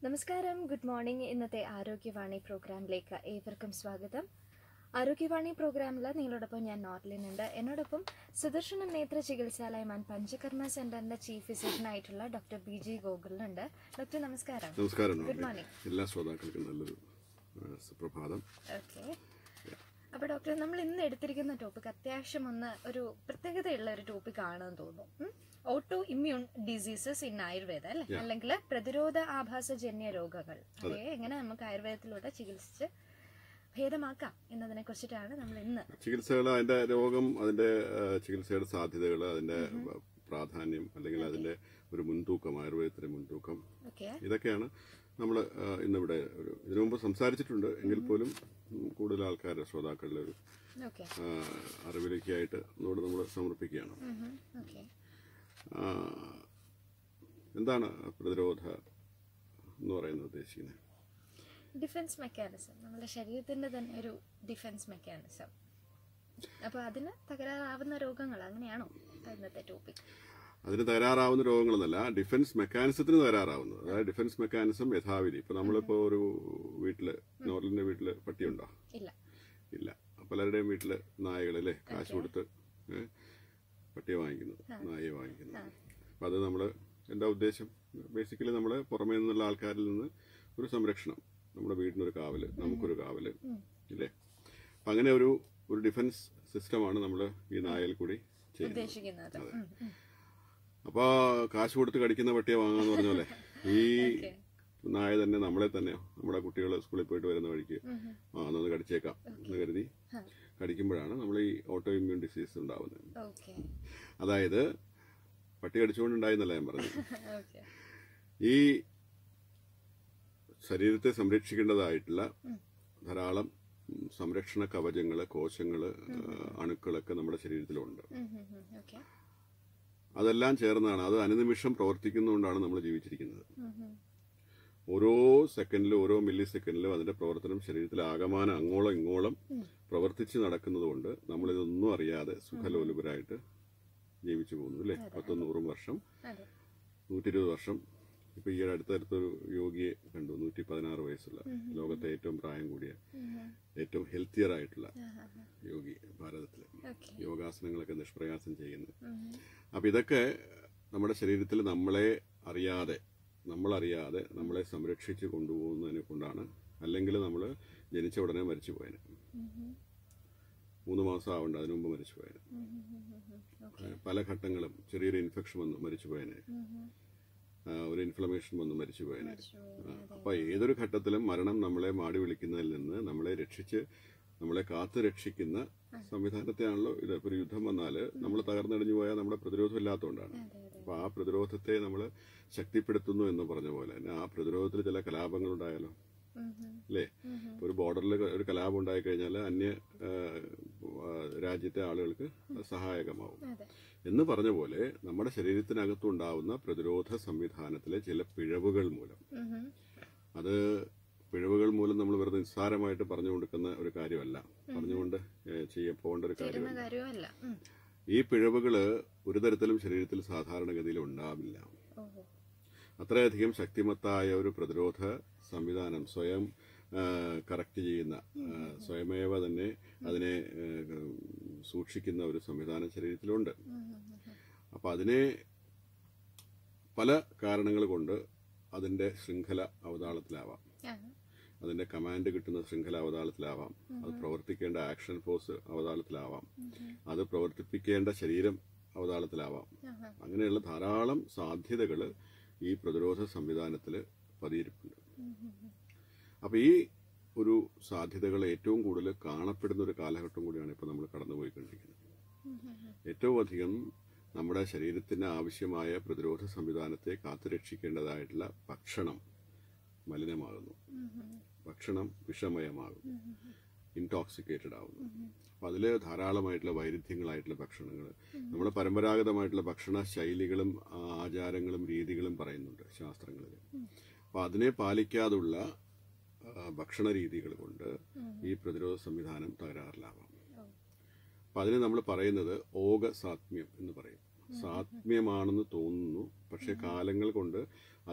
നമസ്കാരം good morning ഇന്നത്തെ ആരോഗ്യവാണി പ്രോഗ്രാമിലേക്ക് ഏവർക്കും സ്വാഗതം ആരോഗ്യവാണി പ്രോഗ്രാമിൽ നിങ്ങളോടൊപ്പം ഞാൻ നോർലിൻ ഉണ്ട് എന്നോടൊപ്പം സുദർശനം നേത്ര ചികിത്സാലയം ആൻഡ് പഞ്ചകർമ്മ സെന്ററിന്റെ ചീഫ് ഫിസിഷ്യനായിട്ടുള്ള ഡോക്ടർ ബി ജി ഗോകുലുണ്ട് ഡോക്ടർ നമസ്കാരം നമസ്കാരം Good നോർമി. morning. എല്ലാ ശ്രോതാക്കൾക്കും നല്ലൊരു ആ, സുപ്രഭാതം ഓക്കെ അപ്പൊ ഡോക്ടർ നമ്മൾ ഇന്ന് എടുത്തിരിക്കുന്ന ടോപ്പിക് അത്യാവശ്യം ഒന്ന് ഒരു പ്രത്യേകതയുള്ള ഒരു ടോപ്പിക് ആണെന്ന് തോന്നുന്നു autoimmune diseases in Ayurveda അല്ലെ അല്ലെങ്കിൽ പ്രതിരോധ ആഭാസജന്യ രോഗങ്ങൾ അതെ എങ്ങനെ നമുക്ക് ആയുർവേദത്തിലൂടെ ചികിത്സിച്ച് ഭേദമാക്കാം എന്നതിനെ കുറിച്ചിട്ടാണ് നമ്മൾ ഇന്ന് ചികിത്സകൾ അതിന്റെ രോഗം അതിന്റെ ആ, ചികിത്സയുടെ സാധ്യതകൾ അതിന്റെ പ്രാധാന്യം അല്ലെങ്കിൽ അതിന്റെ ഒരു മുൻതൂക്കം ആയുർവേദത്തിന്റെ മുൻതൂക്കം ഓക്കെ ഇതൊക്കെയാണ് നമ്മൾ ഇന്നിവിടെ ഒരു ഇതിനു മുമ്പ് സംസാരിച്ചിട്ടുണ്ട് എങ്കിൽ പോലും ഉം, കൂടുതൽ ആൾക്കാരുടെ ശ്രോതാക്കളുടെ ഒരു ഓക്കെ ആ, അറിവിലേക്കായിട്ട് ഒന്നുകൂടെ നമ്മൾ സമർപ്പിക്കുകയാണ് ഓക്കെ ആ, എന്താണ് പ്രതിരോധ എന്ന് പറയുന്നത് ഉദ്ദേശിക്കുന്നത് ഡിഫൻസ് മെക്കാനിസം നമ്മുടെ ശരീരത്തിന്റെ തന്നെ ഒരു ഡിഫൻസ് മെക്കാനിസം അപ്പൊ അതിന് തകരാറാവുന്ന രോഗങ്ങൾ അങ്ങനെയാണോ ഇന്നത്തെ ടോപ്പിക് അതിന് തകരാറാവുന്ന രോഗങ്ങളെന്നല്ല ഡിഫൻസ് മെക്കാനിസത്തിന് തകരാറാവുന്നത് അതായത് ഡിഫൻസ് മെക്കാനിസം യഥാവിധി ഇപ്പൊ നമ്മളിപ്പോ ഒരു വീട്ടില് നോർലിന്റെ വീട്ടില് പട്ടിയുണ്ടോ ഇല്ല ഇല്ല പലരുടെയും വീട്ടില് നായകളല്ലേ കാശ് കൊടുത്ത് ഏ, പട്ടിയെ വാങ്ങിക്കുന്നത് നായയെ വാങ്ങിക്കുന്നത് അപ്പൊ അത് നമ്മള് എന്താ ഉദ്ദേശം ബേസിക്കലി നമ്മള് പുറമേ നിന്നുള്ള ആൾക്കാരിൽ നിന്ന് ഒരു സംരക്ഷണം നമ്മുടെ വീടിനൊരു കാവല് നമുക്കൊരു കാവല് ഇല്ലേ അപ്പൊ അങ്ങനെ ഒരു ഒരു ഡിഫൻസ് സിസ്റ്റമാണ് നമ്മൾ ഈ നായയിൽ കൂടി ചെയ്യുന്നത് ഉദ്ദേശിക്കുന്നത് ഉം, ഉം. അപ്പൊ കാശ് കൊടുത്ത് കടിക്കുന്ന പട്ടിയെ വാങ്ങാന്ന് പറഞ്ഞ പോലെ ഈ Okay. നായ തന്നെ നമ്മളെ തന്നെ നമ്മുടെ കുട്ടികൾ സ്കൂളിൽ പോയിട്ട് വരുന്ന വഴിക്ക് ആ എന്നൊന്ന് കടിച്ചേക്കാം എന്ന് കരുതി കടിക്കുമ്പോഴാണ് നമ്മൾ ഈ ഓട്ടോ ഇമ്മ്യൂൺ ഡിസീസ് ഉണ്ടാവുന്നത് ഓക്കെ അതായത് പട്ടി കടിച്ചുകൊണ്ടുണ്ടായെന്നല്ല ഞാൻ പറഞ്ഞു ഓക്കെ ഈ ശരീരത്തെ സംരക്ഷിക്കേണ്ടതായിട്ടുള്ള ധാരാളം ഉം, സംരക്ഷണ കവചങ്ങള് കോശങ്ങള് ആ, അണുക്കളൊക്കെ നമ്മുടെ ശരീരത്തിലുണ്ട് ഓക്കെ അതെല്ലാം ചേർന്നാണ് അത് അനുനിമിഷം പ്രവർത്തിക്കുന്നതുകൊണ്ടാണ് നമ്മൾ ജീവിച്ചിരിക്കുന്നത് ഓരോ സെക്കൻഡിലും ഓരോ മില്ലി സെക്കൻഡിലും അതിന്റെ പ്രവർത്തനം ശരീരത്തിൽ ആകമാനം അങ്ങോളം ഇങ്ങോളം പ്രവർത്തിച്ച് നടക്കുന്നതുകൊണ്ട് നമ്മൾ ഇതൊന്നും അറിയാതെ സുഖലോലുപരായിട്ട് ജീവിച്ചു പോകുന്നു അല്ലേ പത്തും നൂറും വർഷം അതെ നൂറ്റി ഇരുപത് വർഷം ഇപ്പൊ ഈ അടുത്തടുത്തൊരു യോഗിയെ കണ്ടു നൂറ്റി പതിനാറ് വയസ്സുള്ള ലോകത്തെ ഏറ്റവും പ്രായം കൂടിയ ഏറ്റവും ഹെൽത്തിയർ ആയിട്ടുള്ള യോഗി ഭാരതത്തിലെ ഓക്കെ യോഗാസനങ്ങളൊക്കെ നിഷ്പ്രയാസം ചെയ്യുന്നത് അപ്പൊ ഇതൊക്കെ നമ്മുടെ ശരീരത്തിൽ നമ്മളെ അറിയാതെ നമ്മളറിയാതെ നമ്മളെ സംരക്ഷിച്ച് കൊണ്ടുപോകുന്നതിനെ കൊണ്ടാണ് അല്ലെങ്കിൽ നമ്മൾ ജനിച്ച ഉടനെ മരിച്ചു പോയന് മൂന്ന് മാസം ആവണ്ട അതിനു മുമ്പ് മരിച്ചു പോയന് പല ഘട്ടങ്ങളും ചെറിയൊരു ഇൻഫെക്ഷൻ വന്നു മരിച്ചു പോയന് ആ, ഒരു ഇൻഫ്ലമേഷൻ വന്ന് മരിച്ചു പോയന് ആ, അപ്പൊ ഏതൊരു ഘട്ടത്തിലും മരണം നമ്മളെ മാടി വിളിക്കുന്നതിൽ നിന്ന് നമ്മളെ രക്ഷിച്ച് നമ്മളെ കാത്തു രക്ഷിക്കുന്ന സംവിധാനത്തെയാണല്ലോ ഇത് ഇപ്പൊ ഒരു യുദ്ധം വന്നാൽ നമ്മൾ തകർന്നടിഞ്ഞു പോയാൽ നമ്മുടെ പ്രതിരോധം ഇല്ലാത്തതുകൊണ്ടാണ് അപ്പൊ ആ പ്രതിരോധത്തെ നമ്മൾ ശക്തിപ്പെടുത്തുന്നു എന്ന് പറഞ്ഞ പോലെ തന്നെ ആ പ്രതിരോധത്തിൽ ചില കലാപങ്ങൾ ഉണ്ടായാലോ അല്ലേ ഇപ്പൊ ഒരു ബോർഡറിൽ ഒരു കലാപം ഉണ്ടായി കഴിഞ്ഞാൽ അന്യ ആ, ആ, രാജ്യത്തെ ആളുകൾക്ക് അത് സഹായകമാവും അതെ എന്ന് പറഞ്ഞ പോലെ നമ്മുടെ ശരീരത്തിനകത്തുണ്ടാവുന്ന പ്രതിരോധ സംവിധാനത്തിലെ ചില പിഴവുകൾ മൂലം അത് പിഴവുകൾ മൂലം നമ്മൾ വെറുതെ നിസ്സാരമായിട്ട് പറഞ്ഞു കൊടുക്കുന്ന ഒരു കാര്യമല്ല പറഞ്ഞുകൊണ്ട് ഏഹ്, ചെയ്യ പോകേണ്ട ഒരു തരുന്ന കാര്യമല്ല കാര്യമല്ല ഉം. ഈ പിഴവുകള് ഒരു തരത്തിലും ശരീരത്തിൽ സാധാരണഗതിയിൽ ഉണ്ടാവില്ല ഓഹോ അത്രയധികം ശക്തിമത്തായ ഒരു പ്രതിരോധ സംവിധാനം സ്വയം കറക്റ്റ് ചെയ്യുന്ന ആ, സ്വയമേവ തന്നെ അതിനെ ആ, സൂക്ഷിക്കുന്ന ഒരു സംവിധാനം ശരീരത്തിലുണ്ട് അപ്പൊ അതിനെ പല കാരണങ്ങൾ കൊണ്ട് അതിന്റെ ശൃംഖല അവതാളത്തിലാവാം ആ, അതിന്റെ കമാൻഡ് കിട്ടുന്ന ശൃംഖല അവതാളത്തിലാവാം അത് പ്രവർത്തിക്കേണ്ട ആക്ഷൻ ഫോഴ്സ് അവതാളത്തിലാവാം അത് പ്രവർത്തിപ്പിക്കേണ്ട ശരീരം അവതാളത്തിലാവാം ആഹാ. അങ്ങനെയുള്ള ധാരാളം സാധ്യതകൾ ഈ പ്രതിരോധ സംവിധാനത്തിൽ പതിയിരിപ്പുണ്ട് അപ്പൊ ഈ ഒരു സാധ്യതകൾ ഏറ്റവും കൂടുതൽ കാണപ്പെടുന്ന ഒരു കാലഘട്ടം കൂടിയാണ് ഇപ്പൊ നമ്മൾ കടന്നുപോയിക്കൊണ്ടിരിക്കുന്നത് ഏറ്റവും അധികം നമ്മുടെ ശരീരത്തിന് ആവശ്യമായ പ്രതിരോധ സംവിധാനത്തെ കാത്തുരക്ഷിക്കേണ്ടതായിട്ടുള്ള ഭക്ഷണം മലിനമാകുന്നു ഭക്ഷണം വിഷമയമാകും ഇൻടോക്സിക്കേറ്റഡ് ആവുന്നു അപ്പൊ അതില് ധാരാളമായിട്ടുള്ള വൈരുദ്ധ്യങ്ങളായിട്ടുള്ള ഭക്ഷണങ്ങൾ നമ്മുടെ പരമ്പരാഗതമായിട്ടുള്ള ഭക്ഷണ ശൈലികളും ആ, ആചാരങ്ങളും രീതികളും പറയുന്നുണ്ട് ശാസ്ത്രങ്ങളിൽ അപ്പൊ അതിനെ പാലിക്കാതുള്ള ആ, ഭക്ഷണ രീതികൾ കൊണ്ട് ഈ പ്രതിരോധ സംവിധാനം തകരാറിലാവാം അപ്പൊ അതിന് നമ്മൾ പറയുന്നത് ഓഗ സാത്മ്യം എന്ന് പറയും സാത്മ്യമാണെന്ന് തോന്നുന്നു പക്ഷെ കാലങ്ങൾ കൊണ്ട്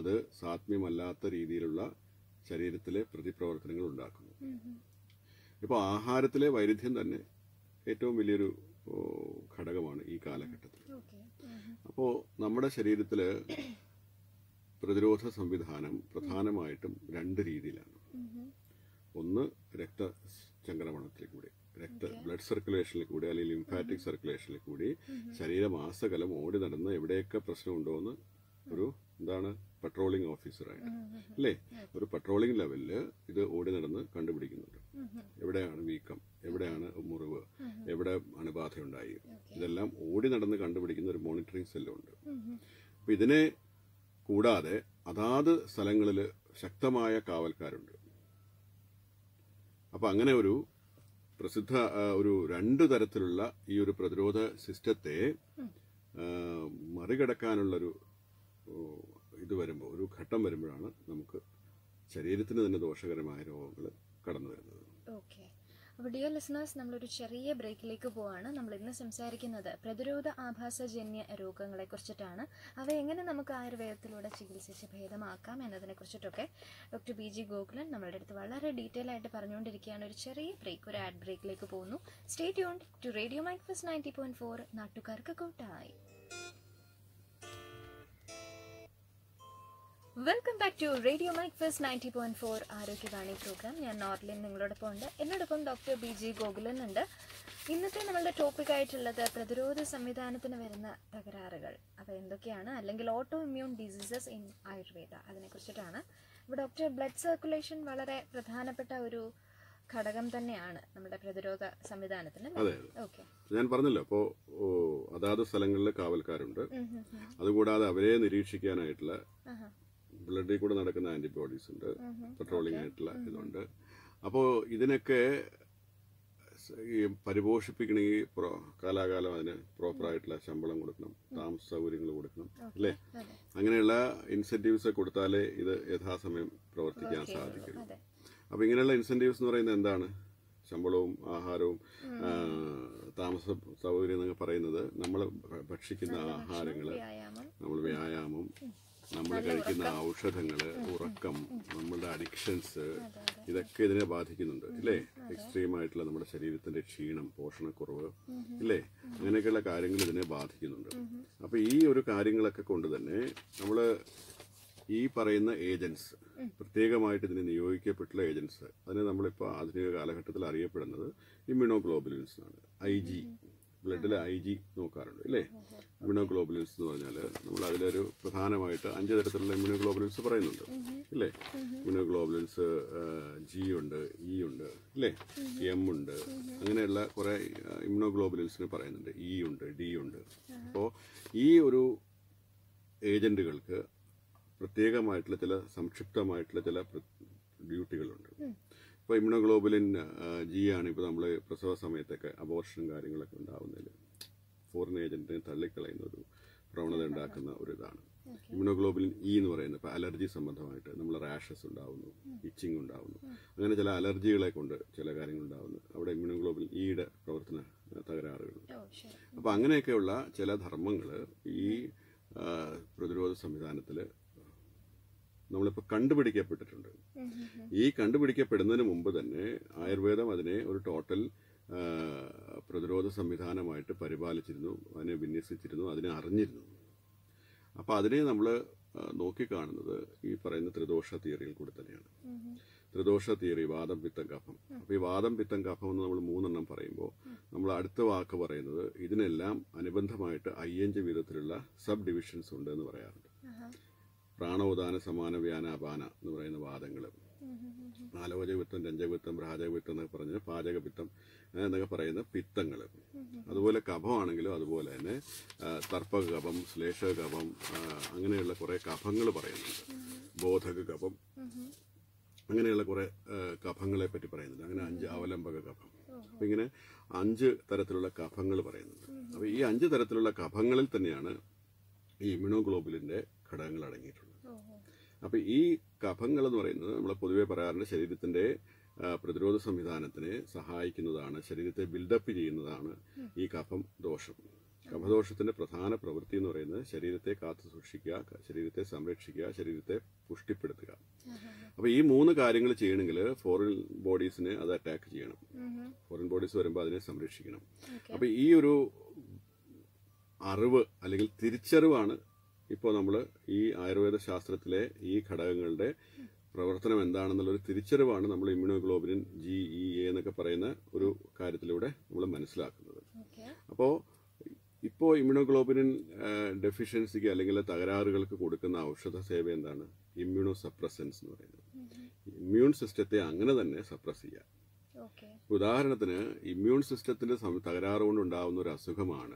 അത് സാത്മ്യമല്ലാത്ത രീതിയിലുള്ള ശരീരത്തിലെ പ്രതിപ്രവർത്തനങ്ങൾ ഉണ്ടാക്കുന്നു ഉം, ഉം. ഇപ്പോൾ ആഹാരത്തിലെ വൈരുദ്ധ്യം തന്നെ ഏറ്റവും വലിയൊരു ഓ, ഘടകമാണ് ഈ കാലഘട്ടത്തിൽ ഓക്കെ ഉം, ഉം. അപ്പോൾ നമ്മുടെ ശരീരത്തിൽ പ്രതിരോധ സംവിധാനം പ്രധാനമായിട്ടും രണ്ട് രീതിയിലാണ് ഉം, ഉം. ഒന്ന് രക്തചംക്രമണത്തിൽ കൂടി രക്ത ബ്ലഡ് സർക്കുലേഷനിൽ കൂടി അല്ലെങ്കിൽ ലിംഫാറ്റിക് സർക്കുലേഷനിൽ കൂടി ശരീരമാസകലം ഓടി നടന്ന് എവിടെയൊക്കെ പ്രശ്നമുണ്ടോ എന്ന് ഒരു എന്താണ് പെട്രോളിംഗ് ഓഫീസറായിട്ട് ഉം, ഉം, ഉം. അല്ലേ ഒരു പെട്രോളിംഗ് ലെവലിൽ ഇത് ഓടി നടന്ന് കണ്ടുപിടിക്കുന്നുണ്ട് ഉം, ഉം. എവിടെയാണ് വീക്കം എവിടെയാണ് മുറിവ് എവിടെ അണുബാധയുണ്ടായി ഓക്കെ. ഇതെല്ലാം ഓടി നടന്ന് കണ്ടുപിടിക്കുന്ന ഒരു മോണിറ്ററിംഗ് സെല്ലുണ്ട് ഉം, ഉം. അപ്പൊ ഇതിനെ കൂടാതെ അതാത് സ്ഥലങ്ങളിൽ ശക്തമായ കാവൽക്കാരുണ്ട് അപ്പൊ അങ്ങനെ ഒരു പ്രസിദ്ധ ആ, ഒരു രണ്ട് തരത്തിലുള്ള ഈ ഒരു പ്രതിരോധ സിസ്റ്റത്തെ ആ, മറികടക്കാനുള്ളൊരു ഓ, ഇത് വരുമ്പോൾ ഒരു ഘട്ടം വരുമ്പോഴാണ് നമുക്ക് ശരീരത്തിന് തന്നെ ദോഷകരമായ രോഗങ്ങൾ കടന്നു വരുന്നത് ഓക്കെ അപ്പോൾ ഡിയർ ലിസണേഴ്സ് നമ്മളൊരു ചെറിയ ബ്രേക്കിലേക്ക് പോവാണ് നമ്മൾ ഇന്ന് സംസാരിക്കുന്നത് പ്രതിരോധ ആഭാസജന്യ രോഗങ്ങളെ കുറിച്ചിട്ടാണ് അവ എങ്ങനെ നമുക്ക് ആയുർവേദത്തിലൂടെ ചികിത്സിച്ച് ഭേദമാക്കാം എന്നതിനെ കുറിച്ചിട്ടൊക്കെ ഡോക്ടർ ബി ജി ഗോകുലൻ നമ്മളുടെ അടുത്ത് വളരെ ഡീറ്റെയിൽ ആയിട്ട് പറഞ്ഞുകൊണ്ടിരിക്കുകയാണ് ഒരു ചെറിയ ബ്രേക്ക് ഒരു ആഡ് ബ്രേക്കിലേക്ക് പോകുന്നു stay tune to radio Macfast ninety point four നാട്ടുകാർക്ക് കൂട്ടായി welcome back to radio Macfast ninety point four Arogyavani programme ഞാൻ നോർലിൻ നിങ്ങളോടൊപ്പം ഉണ്ട് എന്നോടൊപ്പം ഡോക്ടർ ബി ജി ഗോകുലൻ ഉണ്ട് ഇന്നത്തെ നമ്മളുടെ ടോപ്പിക് ആയിട്ടുള്ളത് പ്രതിരോധ സംവിധാനത്തിന് വരുന്ന തകരാറുകൾ അവ എന്തൊക്കെയാണ് അല്ലെങ്കിൽ autoimmune diseases in Ayurveda അതിനെക്കുറിച്ചിട്ടാണ് അപ്പോൾ ഡോക്ടർ ബ്ലഡ് സർക്കുലേഷൻ വളരെ പ്രധാനപ്പെട്ട ഒരു ഘടകം തന്നെയാണ് നമ്മുടെ പ്രതിരോധ സംവിധാനത്തിന് അതെ ഓക്കെ ഞാൻ പറഞ്ഞല്ലോ അപ്പോൾ അതാത് സ്ഥലങ്ങളിൽ കാവൽക്കാരുണ്ട് അതുകൂടാതെ അവരെ നിരീക്ഷിക്കാനായിട്ടുള്ള ബ്ലഡിൽ കൂടെ നടക്കുന്ന ആന്റിബോഡീസ് ഉണ്ട് പെട്രോളിംഗ് ആയിട്ടുള്ള ഇതുണ്ട് അപ്പോൾ ഇതിനൊക്കെ സ- ഈ പരിപോഷിപ്പിക്കണമെങ്കിൽ പ്രോ കാലാകാലം അതിന് പ്രോപ്പറായിട്ടുള്ള ശമ്പളം കൊടുക്കണം താമസ സൗകര്യങ്ങൾ കൊടുക്കണം അല്ലേ അതെ അങ്ങനെയുള്ള ഇൻസെന്റീവ്സ് കൊടുത്താലേ ഇത് യഥാസമയം പ്രവർത്തിക്കാൻ സാധിക്കുള്ളൂ അതെ അപ്പൊ ഇങ്ങനെയുള്ള ഇൻസെന്റീവ്സ് എന്ന് പറയുന്നത് എന്താണ് ശമ്പളവും ആഹാരവും ആ, താമസ സൗകര്യം എന്നൊക്കെ പറയുന്നത് നമ്മൾ ഭക്ഷിക്കുന്ന ആഹാരങ്ങൾ വ്യായാമം നമ്മൾ വ്യായാമം നമ്മൾ കഴിക്കുന്ന ഔഷധങ്ങള് ഉറക്കം നമ്മളുടെ അഡിക്ഷൻസ് ഇതൊക്കെ ഇതിനെ ബാധിക്കുന്നുണ്ട് ഇല്ലേ എക്സ്ട്രീം ആയിട്ടുള്ള നമ്മുടെ ശരീരത്തിന്റെ ക്ഷീണം പോഷണക്കുറവ് ഇല്ലേ അങ്ങനെയൊക്കെയുള്ള കാര്യങ്ങൾ ഇതിനെ ബാധിക്കുന്നുണ്ട് അപ്പൊ ഈ ഒരു കാര്യങ്ങളൊക്കെ കൊണ്ട് തന്നെ നമ്മള് ഈ പറയുന്ന ഏജൻസ് പ്രത്യേകമായിട്ട് ഇതിന് നിയോഗിക്കപ്പെട്ടുള്ള ഏജൻസ് അതിനെ നമ്മളിപ്പോൾ ആധുനിക കാലഘട്ടത്തിൽ അറിയപ്പെടുന്നത് ഇമ്മ്യൂണോഗ്ലോബുലിൻസ് ആണ് ഐ ജി ബ്ലഡിലെ ഐ ജി നോക്കാറുണ്ട് ഇല്ലേ ഇമ്മ്യൂണോഗ്ലോബുലിൻസ് എന്ന് പറഞ്ഞാൽ നമ്മൾ അതിലൊരു പ്രധാനമായിട്ട് അഞ്ച് തരത്തിലുള്ള ഇമ്മ്യൂണോഗ്ലോബുലിൻസ് പറയുന്നുണ്ട് ഇല്ലേ ഇമ്മ്യൂണോഗ്ലോബുലിൻസ് ജി ഉണ്ട് ഇ ഉണ്ട് ഇല്ലേ എം ഉണ്ട് അങ്ങനെയുള്ള കുറെ ഇമ്മ്യൂണോഗ്ലോബുലിൻസിന് പറയുന്നുണ്ട് ഇ ഉണ്ട് ഡി ഉണ്ട് അപ്പോൾ ഈ ഒരു ഏജന്റുകൾക്ക് പ്രത്യേകമായിട്ടുള്ള ചില സംക്ഷിപ്തമായിട്ടുള്ള ചില പ്ര- ഡ്യൂട്ടികളുണ്ട് ഇപ്പോൾ ഇമ്മ്യൂണോഗ്ലോബുലിൻ ജി ആണ് ഇപ്പോൾ നമ്മൾ പ്രസവ സമയത്തൊക്കെ അബോർഷനും കാര്യങ്ങളൊക്കെ ഉണ്ടാവുന്നതിൽ ഫോറിൻ ഏജന്റിനെ തള്ളിക്കളയുന്ന ഒരു പ്രവണത ഉണ്ടാക്കുന്ന ഒരു ഇതാണ് ഇമ്മ്യൂണോഗ്ലോബുലിൻ ഇ എന്ന് പറയുന്നത് ഇപ്പോൾ അലർജി സംബന്ധമായിട്ട് നമ്മൾ റാഷസ് ഉണ്ടാവുന്നു ഇച്ചിങ് ഉണ്ടാവുന്നു അങ്ങനെ ചില അലർജികളെ കൊണ്ട് ചില കാര്യങ്ങൾ ഉണ്ടാവുന്നു അവിടെ ഇമ്മ്യൂണോഗ്ലോബുലിൻ ഇയുടെ പ്രവർത്തന ആ, തകരാറുകളുണ്ട് ഓ ശരി അപ്പൊ അങ്ങനെയൊക്കെയുള്ള ചില ധർമ്മങ്ങൾ ഈ ആ, പ്രതിരോധ സംവിധാനത്തിൽ നമ്മളിപ്പോൾ കണ്ടുപിടിക്കപ്പെട്ടിട്ടുണ്ട് ഉം, ഉം, ഉം. ഈ കണ്ടുപിടിക്കപ്പെടുന്നതിന് മുമ്പ് തന്നെ ആയുർവേദം അതിനെ ഒരു ടോട്ടൽ ആ, പ്രതിരോധ സംവിധാനമായിട്ട് പരിപാലിച്ചിരുന്നു അതിനെ വിന്യസിച്ചിരുന്നു അതിനെ അറിഞ്ഞിരുന്നു അപ്പോൾ അതിനെ നമ്മൾ നോക്കിക്കാണുന്നത് ഈ പറയുന്ന ത്രിദോഷ തിയറിയിൽ കൂടി തന്നെയാണ് ഉം, ഉം. ത്രിദോഷ തിയറി വാദം പിത്തം കഫം അപ്പോൾ ഈ വാദം പിത്തം കഫം എന്ന് നമ്മൾ മൂന്നെണ്ണം പറയുമ്പോൾ നമ്മൾ അടുത്ത വാക്ക് പറയുന്നത് ഇതിനെല്ലാം അനുബന്ധമായിട്ട് അയ്യഞ്ച് വിധത്തിലുള്ള സബ് ഡിവിഷൻസ് ഉണ്ട് എന്ന് പറയാറുണ്ട് ആഹാ. പ്രാണോദാന സമാന വ്യാന അപാന എന്ന് പറയുന്ന വാദങ്ങൾ ഉം, ഉം, ഉം, ഉം. ആലോചകപിത്തം രഞ്ജകപിത്തം ഭ്രാജകപിത്തം എന്നൊക്കെ പറഞ്ഞ് പാചകപിത്തം ഏഹ് എന്നൊക്കെ പറയുന്ന പിത്തങ്ങൾ അതുപോലെ കഫമാണെങ്കിലും അതുപോലെ തന്നെ ആ, തർപ്പക കഫം ശ്ലേഷക കഫം ആ, അങ്ങനെയുള്ള കുറേ കഫങ്ങൾ പറയുന്നുണ്ട് ബോധക കഫം ഉം, ഉം. അങ്ങനെയുള്ള കുറെ കഫങ്ങളെ പറ്റി പറയുന്നുണ്ട് അങ്ങനെ അഞ്ച് അവലംബക കഫം അപ്പൊ ഇങ്ങനെ അഞ്ച് തരത്തിലുള്ള കഫങ്ങൾ പറയുന്നുണ്ട് അപ്പൊ ഈ അഞ്ച് തരത്തിലുള്ള കഫങ്ങളിൽ തന്നെയാണ് ഈ ഇമ്യൂണോഗ്ലോബുലിന്റെ ഘടകങ്ങൾ അടങ്ങിയിട്ടുള്ളത് ഓ, ഓ. അപ്പൊ ഈ കഫങ്ങൾ എന്ന് പറയുന്നത് നമ്മൾ പൊതുവെ പറയാറുണ്ട് ശരീരത്തിന്റെ ആ, പ്രതിരോധ സംവിധാനത്തിനെ സഹായിക്കുന്നതാണ് ശരീരത്തെ ബിൽഡപ്പ് ചെയ്യുന്നതാണ് ഈ കഫം ദോഷം കഫദോഷത്തിന്റെ പ്രധാന പ്രവൃത്തി എന്ന് പറയുന്നത് ശരീരത്തെ കാത്തു സൂക്ഷിക്കുക ക- ശരീരത്തെ സംരക്ഷിക്കുക ശരീരത്തെ പുഷ്ടിപ്പെടുത്തുക അപ്പൊ ഈ മൂന്ന് കാര്യങ്ങൾ ചെയ്യണമെങ്കിൽ ഫോറിൻ ബോഡീസിനെ അത് അറ്റാക്ക് ചെയ്യണം ഫോറിൻ ബോഡീസ് വരുമ്പോൾ അതിനെ സംരക്ഷിക്കണം ഓക്കെ അപ്പൊ ഈ ഒരു അറിവ് അല്ലെങ്കിൽ തിരിച്ചറിവാണ് ഇപ്പോൾ നമ്മൾ ഈ ആയുർവേദ ശാസ്ത്രത്തിലെ ഈ ഘടകങ്ങളുടെ പ്രവർത്തനം എന്താണെന്നുള്ളൊരു തിരിച്ചറിവാണ് നമ്മൾ ഇമ്മ്യൂണോഗ്ലോബിൻ ജി ഇ എ എന്നൊക്കെ പറയുന്ന ഒരു കാര്യത്തിലൂടെ നമ്മൾ മനസ്സിലാക്കുന്നത് ഓക്കെ അപ്പോൾ ഇപ്പോൾ ഇമ്മ്യൂണോഗ്ലോബിൻ ഡെഫിഷ്യൻസിക്ക് അല്ലെങ്കിൽ തകരാറുകൾക്ക് കൊടുക്കുന്ന ഔഷധ സേവ എന്താണ് ഇമ്മ്യൂണോ സപ്രസൻസ് എന്ന് പറയുന്നത് ഇമ്മ്യൂൺ സിസ്റ്റത്തെ അങ്ങനെ തന്നെ സപ്രസ് ചെയ്യുക ഓക്കെ ഉദാഹരണത്തിന് ഇമ്മ്യൂൺ സിസ്റ്റത്തിന്റെ സം- തകരാറ് കൊണ്ടുണ്ടാവുന്ന ഒരു അസുഖമാണ്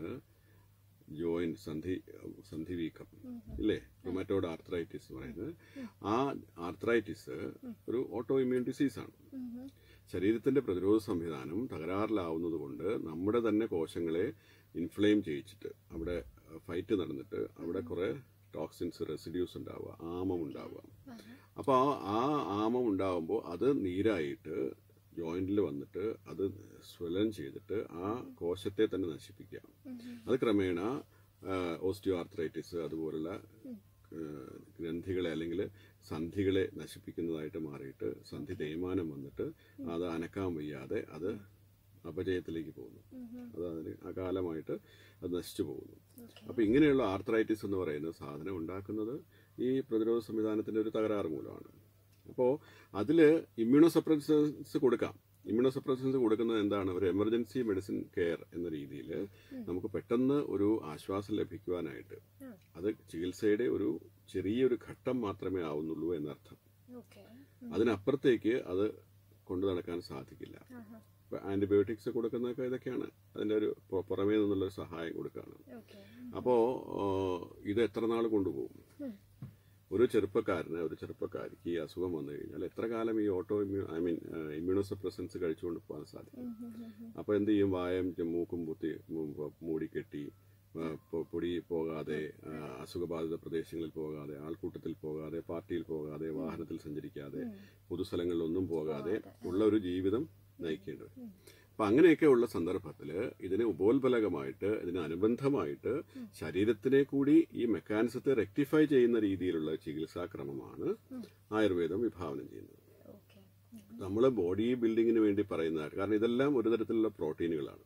ജോയിന്റ് സന്ധി സന്ധി വീക്കം ഇല്ലേ റൊമാറ്റോഡ് ആർത്രൈറ്റിസ് എന്ന് പറയുന്നത് ആ ആർത്രൈറ്റിസ് ഒരു ഓട്ടോ ഇമ്മ്യൂൺ ഡിസീസാണ് ശരീരത്തിന്റെ പ്രതിരോധ സംവിധാനം തകരാറിലാവുന്നത് കൊണ്ട് നമ്മുടെ തന്നെ കോശങ്ങളെ ഇൻഫ്ലെയിം ചെയ്യിച്ചിട്ട് അവിടെ ഫൈറ്റ് നടന്നിട്ട് അവിടെ കുറെ ടോക്സിൻസ് റെസിഡ്യൂസ് ഉണ്ടാവുക ആമം ഉണ്ടാവുക അപ്പോൾ ആ ആ ആമം ഉണ്ടാവുമ്പോൾ അത് നീരായിട്ട് ജോയിന്റിൽ വന്നിട്ട് അത് സ്വലൻ ചെയ്തിട്ട് ആ കോശത്തെ തന്നെ നശിപ്പിക്കുക അത് ക്രമേണ ഓസ്റ്റിയോ ആർത്രൈറ്റിസ് അതുപോലുള്ള ആ, ഗ്രന്ഥികളെ അല്ലെങ്കിൽ സന്ധികളെ നശിപ്പിക്കുന്നതായിട്ട് മാറിയിട്ട് സന്ധി തേയ്മാനം വന്നിട്ട് അത് അനക്കാൻ വയ്യാതെ അത് അപജയത്തിലേക്ക് പോകുന്നു അത് അതിന് അകാലമായിട്ട് അത് നശിച്ചു പോകുന്നു അപ്പൊ ഇങ്ങനെയുള്ള ആർത്രൈറ്റിസ് എന്ന് പറയുന്ന സാധനം ഉണ്ടാക്കുന്നത് ഈ പ്രതിരോധ സംവിധാനത്തിന്റെ ഒരു തകരാറ് മൂലമാണ് അപ്പോൾ അതിൽ ഇമ്മ്യൂണോ സപ്രസൻസ് കൊടുക്കാം ഇമ്മ്യൂണോ സപ്രസൻസ് കൊടുക്കുന്നത് എന്താണ് ഒരു എമർജൻസി മെഡിസിൻ കെയർ എന്ന രീതിയിൽ നമുക്ക് പെട്ടെന്ന് ഒരു ആശ്വാസം ലഭിക്കുവാനായിട്ട് അത് ചികിത്സയുടെ ഒരു ചെറിയൊരു ഘട്ടം മാത്രമേ ആവുന്നുള്ളൂ എന്നർത്ഥം ഓക്കെ അതിനപ്പുറത്തേക്ക് അത് കൊണ്ടു നടക്കാൻ സാധിക്കില്ല ഇപ്പൊ ആന്റിബയോട്ടിക്സ് കൊടുക്കുന്നതൊക്കെ ഇതൊക്കെയാണ് അതിന്റെ ഒരു പുറ- പുറമേ നിന്നുള്ള ഒരു സഹായം കൊടുക്കുകയാണ് ഓക്കെ അപ്പോ ആ, ഇത് എത്ര നാൾ കൊണ്ടുപോകും ഒരു ചെറുപ്പക്കാരന് ഒരു ചെറുപ്പക്കാരിക്ക് ഈ അസുഖം വന്നു കഴിഞ്ഞാൽ എത്ര കാലം ഈ ഓട്ടോ ഇമ്മ്യൂ ഐ മീൻ ഇമ്മ്യൂണോസപ്രസൻസ് കഴിച്ചുകൊണ്ട് പോകാൻ സാധിക്കും അപ്പൊ എന്ത് ചെയ്യും വായം ചെ- മൂക്കും കുത്തി മൂ- മൂടിക്കെട്ടി ആ, പൊ- പൊടി പോകാതെ ആ, അസുഖബാധിത പ്രദേശങ്ങളിൽ പോകാതെ ആൾക്കൂട്ടത്തിൽ പോകാതെ പാർട്ടിയിൽ പോകാതെ വാഹനത്തിൽ സഞ്ചരിക്കാതെ പൊതുസ്ഥലങ്ങളിലൊന്നും പോകാതെ ഉള്ള ഒരു ജീവിതം നയിക്കേണ്ടത് അപ്പൊ അങ്ങനെയൊക്കെ ഉള്ള സന്ദർഭത്തിൽ ഇതിന് ഉപോത്ബലകമായിട്ട് ഇതിന് അനുബന്ധമായിട്ട് ശരീരത്തിനെ കൂടി ഈ മെക്കാനിസത്തെ റെക്ടിഫൈ ചെയ്യുന്ന രീതിയിലുള്ള ചികിത്സാക്രമമാണ് ആയുർവേദം വിഭാവനം ചെയ്യുന്നത് ഓക്കെ നമ്മൾ ബോഡി ബിൽഡിങ്ങിന് വേണ്ടി പറയുന്നതായിട്ട് കാരണം ഇതെല്ലാം ഒരു തരത്തിലുള്ള പ്രോട്ടീനുകളാണ്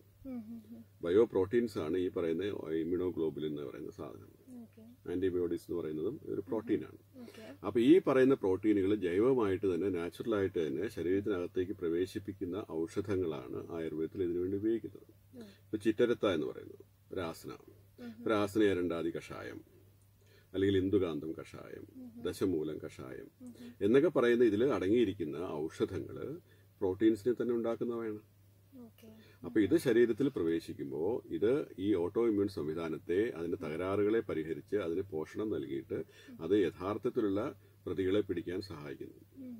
ബയോ പ്രോട്ടീൻസ് ആണ് ഈ പറയുന്ന ഇമ്മ്യൂണോഗ്ലോബുലിൻ എന്ന് പറയുന്ന സാധനം ഓക്കെ ആന്റിബയോട്ടിക്സ് എന്ന് പറയുന്നതും ഒരു പ്രോട്ടീനാണ് ഓക്കെ അപ്പൊ ഈ പറയുന്ന പ്രോട്ടീനുകൾ ജൈവമായിട്ട് തന്നെ നാച്ചുറലായിട്ട് തന്നെ ശരീരത്തിനകത്തേക്ക് പ്രവേശിപ്പിക്കുന്ന ഔഷധങ്ങളാണ് ആയുർവേദത്തിൽ ഇതിനുവേണ്ടി ഉപയോഗിക്കുന്നത് ഇപ്പൊ ചിറ്റരത്ത എന്ന് പറയുന്നത് ഒരാസന ഒരാസന എരണ്ടാതി കഷായം അല്ലെങ്കിൽ ഇന്ദുകാന്തം കഷായം ദശമൂലം കഷായം എന്നൊക്കെ പറയുന്ന ഇതിൽ അടങ്ങിയിരിക്കുന്ന ഔഷധങ്ങൾ പ്രോട്ടീൻസിനെ തന്നെ ഉണ്ടാക്കുന്നവയാണ് ഓക്കെ അപ്പൊ ഇത് ശരീരത്തിൽ പ്രവേശിക്കുമ്പോൾ ഇത് ഈ ഓട്ടോ ഇമ്മ്യൂൺ സംവിധാനത്തെ അതിന്റെ തകരാറുകളെ പരിഹരിച്ച് അതിന് പോഷണം നൽകിയിട്ട് അത് യഥാർത്ഥത്തിലുള്ള പ്രതികളെ പിടിക്കാൻ സഹായിക്കുന്നു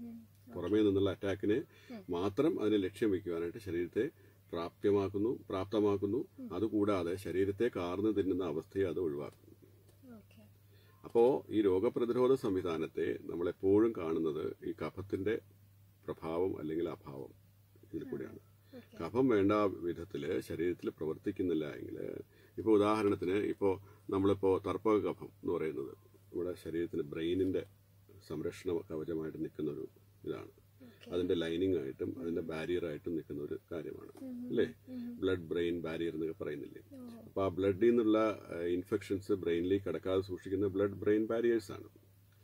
പുറമേ നിന്നുള്ള അറ്റാക്കിനെ മാത്രം അതിനെ ലക്ഷ്യം വെക്കുവാനായിട്ട് ശരീരത്തെ പ്രാപ്യമാക്കുന്നു പ്രാപ്തമാക്കുന്നു അതുകൂടാതെ ശരീരത്തെ കാർന്നു തിന്നുന്ന അവസ്ഥയെ അത് ഒഴിവാക്കുന്നു ഓക്കെ അപ്പോൾ ഈ രോഗപ്രതിരോധ സംവിധാനത്തെ നമ്മളെപ്പോഴും കാണുന്നത് ഈ കഫത്തിന്റെ പ്രഭാവം അല്ലെങ്കിൽ അഭാവം ഇതിൽ കൂടെയാണ് ഓക്കെ കഫം വേണ്ട വിധത്തിൽ ശരീരത്തിൽ പ്രവർത്തിക്കുന്നില്ല എങ്കിൽ ഇപ്പോൾ ഉദാഹരണത്തിന് ഇപ്പോൾ നമ്മളിപ്പോൾ തർപ്പക കഫം എന്ന് പറയുന്നത് നമ്മുടെ ശരീരത്തിന് ബ്രെയിനിന്റെ സംരക്ഷണ കവചമായിട്ട് നിൽക്കുന്ന ഒരു ഇതാണ് അതിന്റെ ലൈനിങ് ആയിട്ടും അതിന്റെ ബാരിയർ ആയിട്ടും നിൽക്കുന്ന ഒരു കാര്യമാണ് അല്ലേ ബ്ലഡ് ബ്രെയിൻ ബാരിയർ എന്നൊക്കെ പറയുന്നില്ലേ അപ്പോൾ ആ ബ്ലഡിൽ നിന്നുള്ള ഇൻഫെക്ഷൻസ് ബ്രെയിനിലേക്ക് കടക്കാതെ സൂക്ഷിക്കുന്ന ബ്ലഡ് ബ്രെയിൻ ബാരിയേഴ്സ് ആണ്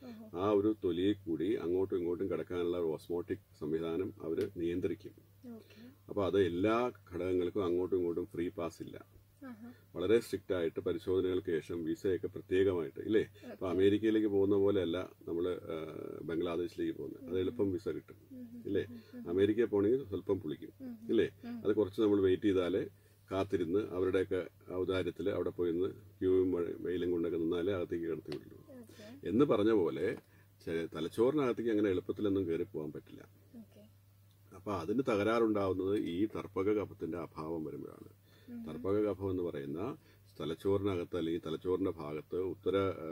ആ ഒരു തൊലിയെ കൂടി അങ്ങോട്ടും ഇങ്ങോട്ടും കിടക്കാനുള്ള ഒരു ഓസ്മോട്ടിക് സംവിധാനം അവർ നിയന്ത്രിക്കും ഓക്കെ അപ്പോൾ അത് എല്ലാ ഘടകങ്ങൾക്കും അങ്ങോട്ടും ഇങ്ങോട്ടും ഫ്രീ പാസ് ഇല്ല വളരെ സ്ട്രിക്റ്റ് ആയിട്ട് പരിശോധനകൾക്ക് ശേഷം വിസയൊക്കെ പ്രത്യേകമായിട്ട് ഇല്ലേ അപ്പോൾ അമേരിക്കയിലേക്ക് പോകുന്ന പോലെയല്ല നമ്മൾ ബംഗ്ലാദേശിലേക്ക് പോകുന്നത് അത് എളുപ്പം വിസ കിട്ടും ഇല്ലേ അമേരിക്കയിൽ പോകണമെങ്കിൽ സ്വല്പം പുളിക്കും ഇല്ലേ അത് കുറച്ച് നമ്മൾ വെയിറ്റ് ചെയ്താലേ കാത്തിരുന്ന് അവരുടെയൊക്കെ ഔദാര്യത്തിൽ അവിടെ പോയി നിന്ന് ക്യൂവും മഴ- വെയിലും കൊണ്ടൊക്കെ നിന്നാലേ അകത്തേക്ക് കിടത്തി വിടുള്ളൂ ഓക്കെ എന്ന് പറഞ്ഞ പോലെ ചെ- തലച്ചോറിനകത്തേക്ക് അങ്ങനെ എളുപ്പത്തിലൊന്നും കയറി പോകാൻ പറ്റില്ല ഓക്കെ അപ്പൊ അതിന് തകരാറുണ്ടാവുന്നത് ഈ തർപ്പക കഫത്തിന്റെ അഭാവം വരുമ്പോഴാണ് തർപ്പക കഫം എന്ന് പറയുന്ന തലച്ചോറിനകത്ത് അല്ലെങ്കിൽ തലച്ചോറിന്റെ ഭാഗത്ത് ഉത്തര ആ,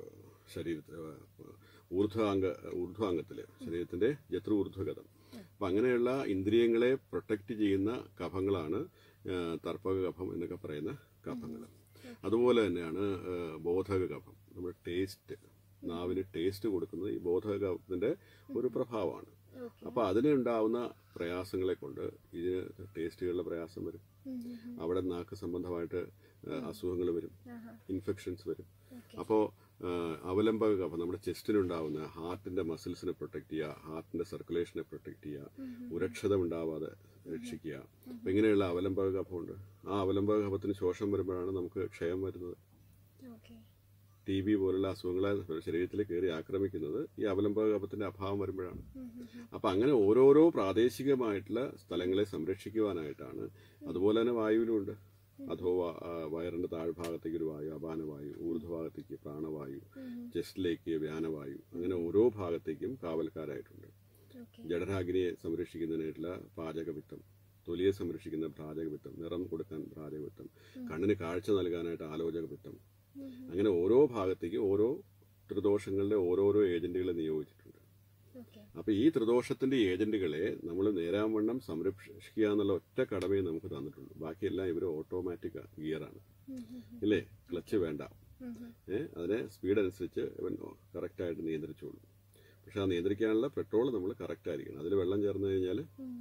ശരീര ആ, ഊർധ്വാംഗ ഊർധ്വാംഗത്തില് ശരീരത്തിന്റെ ജത്ര ഊർധ്വഗതം അപ്പൊ അങ്ങനെയുള്ള ഇന്ദ്രിയങ്ങളെ പ്രൊട്ടക്ട് ചെയ്യുന്ന കഫങ്ങളാണ് ആ, തർപ്പക കഫം എന്നൊക്കെ പറയുന്ന കഫങ്ങൾ അതുപോലെ തന്നെയാണ് ആ, ബോധക കഫം നമ്മുടെ ടേസ്റ്റ് നാവിന് ടേസ്റ്റ് കൊടുക്കുന്നത് ഈ ബോധക കഫത്തിന്റെ ഒരു പ്രഭാവമാണ് ഓക്കെ അപ്പൊ അതിന് ഉണ്ടാവുന്ന പ്രയാസങ്ങളെ കൊണ്ട് ഇത് ടേസ്റ്റുകളുടെ പ്രയാസം വരും അവിടെ നാക്ക് സംബന്ധമായിട്ട് അസുഖങ്ങൾ വരും ആഹാ ഇൻഫെക്ഷൻസ് വരും ഓക്കെ അപ്പോൾ അവലംബക കഫം നമ്മുടെ ചെസ്റ്റിനുണ്ടാവുന്ന ഹാർട്ടിന്റെ മസിൽസിനെ പ്രൊട്ടക്ട് ചെയ്യുക ഹാർട്ടിന്റെ സർക്കുലേഷനെ പ്രൊട്ടക്ട് ചെയ്യുക ഉരക്ഷത ഉണ്ടാവാതെ രക്ഷിക്കുക അപ്പൊ ഇങ്ങനെയുള്ള അവലംബക കഫമുണ്ട് ആ അവലംബക കഫത്തിന് ശോഷം വരുമ്പോഴാണ് നമുക്ക് ക്ഷയം വരുന്നത് ഓക്കെ ടി ബി പോലുള്ള അസുഖങ്ങളെ ശരീരത്തിൽ കയറി ആക്രമിക്കുന്നത് ഈ അവലംബക കഫത്തിന്റെ അഭാവം വരുമ്പോഴാണ് അപ്പൊ അങ്ങനെ ഓരോരോ പ്രാദേശികമായിട്ടുള്ള സ്ഥലങ്ങളെ സംരക്ഷിക്കുവാനായിട്ടാണ് അതുപോലെ തന്നെ വായുവിലുണ്ട് അഥോ വ- ആ, വയറിന്റെ താഴ്ഭാഗത്തേക്ക് ഒരു വായു അപാനവായു ഊർധ്വഭാഗത്തേക്ക് പ്രാണവായു ചെസ്റ്റിലേക്ക് വ്യാനവായു അങ്ങനെ ഓരോ ഭാഗത്തേക്കും കാവൽക്കാരായിട്ടുണ്ട് ഓക്കെ ജഠരാഗ്നിയെ സംരക്ഷിക്കുന്നതിനായിട്ടുള്ള പാചകവിത്തം തൊലിയെ സംരക്ഷിക്കുന്ന പ്രാചകവിത്തം നിറം കൊടുക്കാൻ പ്രാചകവിത്തം കണ്ണിന് കാഴ്ച നൽകാനായിട്ട് ആലോചകവിത്തം അങ്ങനെ ഓരോ ഭാഗത്തേക്ക് ഓരോ ത്രിദോഷങ്ങളുടെ ഓരോരോ ഏജന്റുകളെ നിയോഗിച്ചിട്ടുണ്ട് ഓക്കെ അപ്പൊ ഈ ത്രിദോഷത്തിന്റെ ഏജന്റുകളെ നമ്മൾ നേരാവണ്ണം സംരക്ഷിക്കുക എന്നുള്ള ഒറ്റ കടമയെ നമുക്ക് തന്നിട്ടുള്ളൂ ബാക്കിയെല്ലാം ഇവർ ഓട്ടോമാറ്റിക് ഗിയറാണ് ഇല്ലേ ക്ലച്ച് വേണ്ട ഏഹ് അതിനെ സ്പീഡ് അനുസരിച്ച് ഇവൻ കറക്റ്റായിട്ട് നിയന്ത്രിച്ചോളൂ പക്ഷെ ആ നിയന്ത്രിക്കാനുള്ള പെട്രോൾ നമ്മൾ കറക്റ്റ് ആയിരിക്കണം അതിൽ വെള്ളം ചേർന്ന് കഴിഞ്ഞാൽ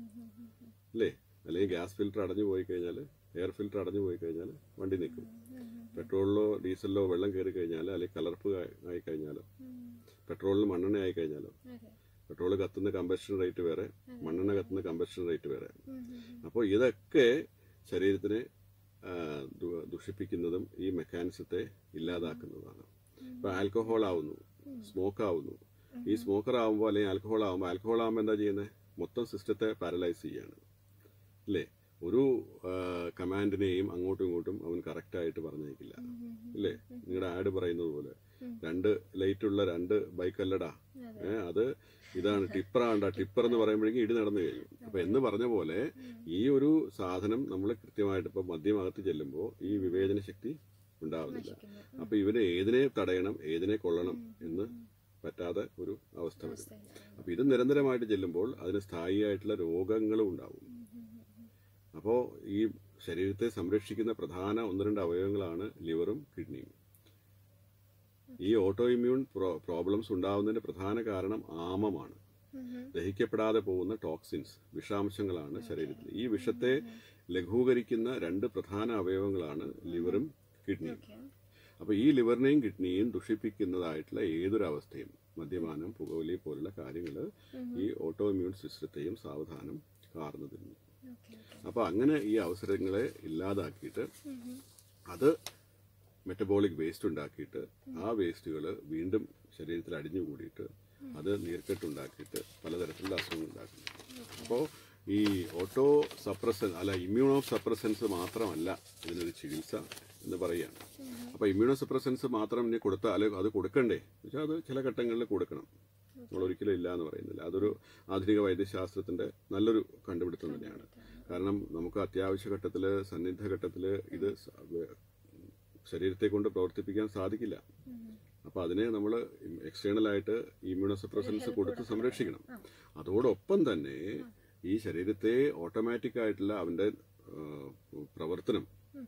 അല്ലേ അല്ലെങ്കിൽ ഗ്യാസ് ഫിൽറ്റർ അടഞ്ഞു പോയി കഴിഞ്ഞാൽ എയർ ഫിൽറ്റർ അടഞ്ഞു പോയി കഴിഞ്ഞാൽ വണ്ടി നിൽക്കും പെട്രോളിലോ ഡീസലിലോ വെള്ളം കയറി കഴിഞ്ഞാൽ അല്ലെങ്കിൽ കലർപ്പ് ആയി കഴിഞ്ഞാലോ പെട്രോളിന് മണ്ണെണ്ണ ആയി കഴിഞ്ഞാലോ അതെ പെട്രോൾ കത്തുന്ന കമ്പഷൻ റേറ്റ് വേറെ മണ്ണെണ്ണ കത്തുന്ന കമ്പഷൻ റേറ്റ് വേറെ ഉം, ഉം, ഉം. അപ്പോൾ ഇതൊക്കെ ശരീരത്തിനെ ആ, ദു- ദുഷിപ്പിക്കുന്നതും ഈ മെക്കാനിസത്തെ ഇല്ലാതാക്കുന്നതാണ് ഇപ്പൊ ആൽക്കഹോൾ ആവുന്നു സ്മോക്ക് ആവുന്നു ഈ സ്മോക്കർ ആവുമ്പോൾ അല്ലെങ്കിൽ ആൽക്കഹോൾ ആവുമ്പോൾ ആൽക്കഹോൾ ആവുമ്പോൾ എന്താ ചെയ്യുന്നത് മൊത്തം സിസ്റ്റത്തെ പാരലൈസ് ചെയ്യാണ് അല്ലേ ഒരു കമാൻഡിനെയും അങ്ങോട്ടും ഇങ്ങോട്ടും അവൻ കറക്റ്റായിട്ട് പറഞ്ഞേക്കില്ല ഇല്ലേ നിങ്ങളുടെ ആഡ് പറയുന്നത് പോലെ രണ്ട് ലൈറ്റ് ഉള്ള രണ്ട് ബൈക്ക് അല്ലടാ ഏ അത് ഇതാണ് ടിപ്പറാണ്ട ടിപ്പർ എന്ന് പറയുമ്പോഴേക്കും ഇടി നടന്നു കഴിഞ്ഞു അപ്പൊ എന്ന് പറഞ്ഞ പോലെ ഈ ഒരു സാധനം നമ്മൾ കൃത്യമായിട്ട് ഇപ്പൊ മദ്യമകത്ത് ചെല്ലുമ്പോൾ ഈ വിവേചന ശക്തി ഉണ്ടാവുന്നില്ല നശിക്കുന്നു. അപ്പൊ ഇവന് ഏതിനെ തടയണം ഏതിനെ കൊള്ളണം എന്ന് പറ്റാതെ ഒരു അവസ്ഥ വരും അവസ്ഥയിലാണ്. അപ്പൊ ഇത് നിരന്തരമായിട്ട് ചെല്ലുമ്പോൾ അതിന് സ്ഥായിയായിട്ടുള്ള രോഗങ്ങളും ഉണ്ടാവും അപ്പോൾ ഈ ശരീരത്തെ സംരക്ഷിക്കുന്ന പ്രധാന ഒന്ന് രണ്ട് അവയവങ്ങളാണ് ലിവറും കിഡ്നിയും ഈ ഓട്ടോ ഇമ്മ്യൂൺ പ്രോബ്ലംസ് ഉണ്ടാവുന്നതിന്റെ പ്രധാന കാരണം ആമമാണ് ഉം, ഉം. ദഹിക്കപ്പെടാതെ പോകുന്ന ടോക്സിൻസ് വിഷാംശങ്ങളാണ് ശരീരത്തിൽ ഈ വിഷത്തെ ലഘൂകരിക്കുന്ന രണ്ട് പ്രധാന അവയവങ്ങളാണ് ലിവറും കിഡ്നിയും ഓക്കെ അപ്പൊ ഈ ലിവറിനെയും കിഡ്നിയെയും ദുഷിപ്പിക്കുന്നതായിട്ടുള്ള ഏതൊരു അവസ്ഥയും മദ്യപാനം പുകവലി പോലുള്ള കാര്യങ്ങൾ ഈ ഓട്ടോ ഇമ്മ്യൂൺ സിസ്റ്റത്തെയും സാവധാനം കാർന്നു തിന്നു ഓക്കെ ഓക്കെ അപ്പൊ അങ്ങനെ ഈ അവസരങ്ങളെ ഇല്ലാതാക്കിയിട്ട് അത് മെറ്റബോളിക് വേസ്റ്റ് ഉണ്ടാക്കിയിട്ട് ആ വേസ്റ്റുകൾ വീണ്ടും ശരീരത്തിൽ അടിഞ്ഞുകൂടിയിട്ട് അത് നീർക്കെട്ടുണ്ടാക്കിയിട്ട് പലതരത്തിലുള്ള അസുഖങ്ങൾ ഉണ്ടാക്കുന്നു അപ്പോൾ ഈ ഓട്ടോ സപ്രസൻ അല്ല ഇമ്മ്യൂണോ സപ്രസൻസ് മാത്രമല്ല ഇതിനൊരു ചികിത്സ എന്ന് പറയുകയാണ് അപ്പോൾ ഇമ്മ്യൂണോ സപ്രസൻസ് മാത്രം ഇനി കൊടുത്താൽ അത് കൊടുക്കണ്ടേ വെച്ചാൽ അത് ചില ഘട്ടങ്ങളിൽ കൊടുക്കണം നമ്മൾ ഒരിക്കലും ഇല്ല എന്ന് പറയുന്നില്ല അതൊരു ആധുനിക വൈദ്യശാസ്ത്രത്തിന്റെ നല്ലൊരു കണ്ടുപിടുത്തം തന്നെയാണ് കാരണം നമുക്ക് അത്യാവശ്യ ഘട്ടത്തിൽ സന്നിഗ്ധ ഘട്ടത്തിൽ ഇത് സ- വേ- ശരീരത്തെ കൊണ്ട് പ്രവർത്തിപ്പിക്കാൻ സാധിക്കില്ല അപ്പൊ അതിനെ നമ്മൾ എക്സ്റ്റേണൽ ആയിട്ട് ഇമ്മ്യൂണോസപ്രസൻസ് കൊടുത്ത് സംരക്ഷിക്കണം അതോടൊപ്പം തന്നെ ഈ ശരീരത്തെ ഓട്ടോമാറ്റിക് ആയിട്ടുള്ള അവന്റെ ആ, പ്രവർത്തനം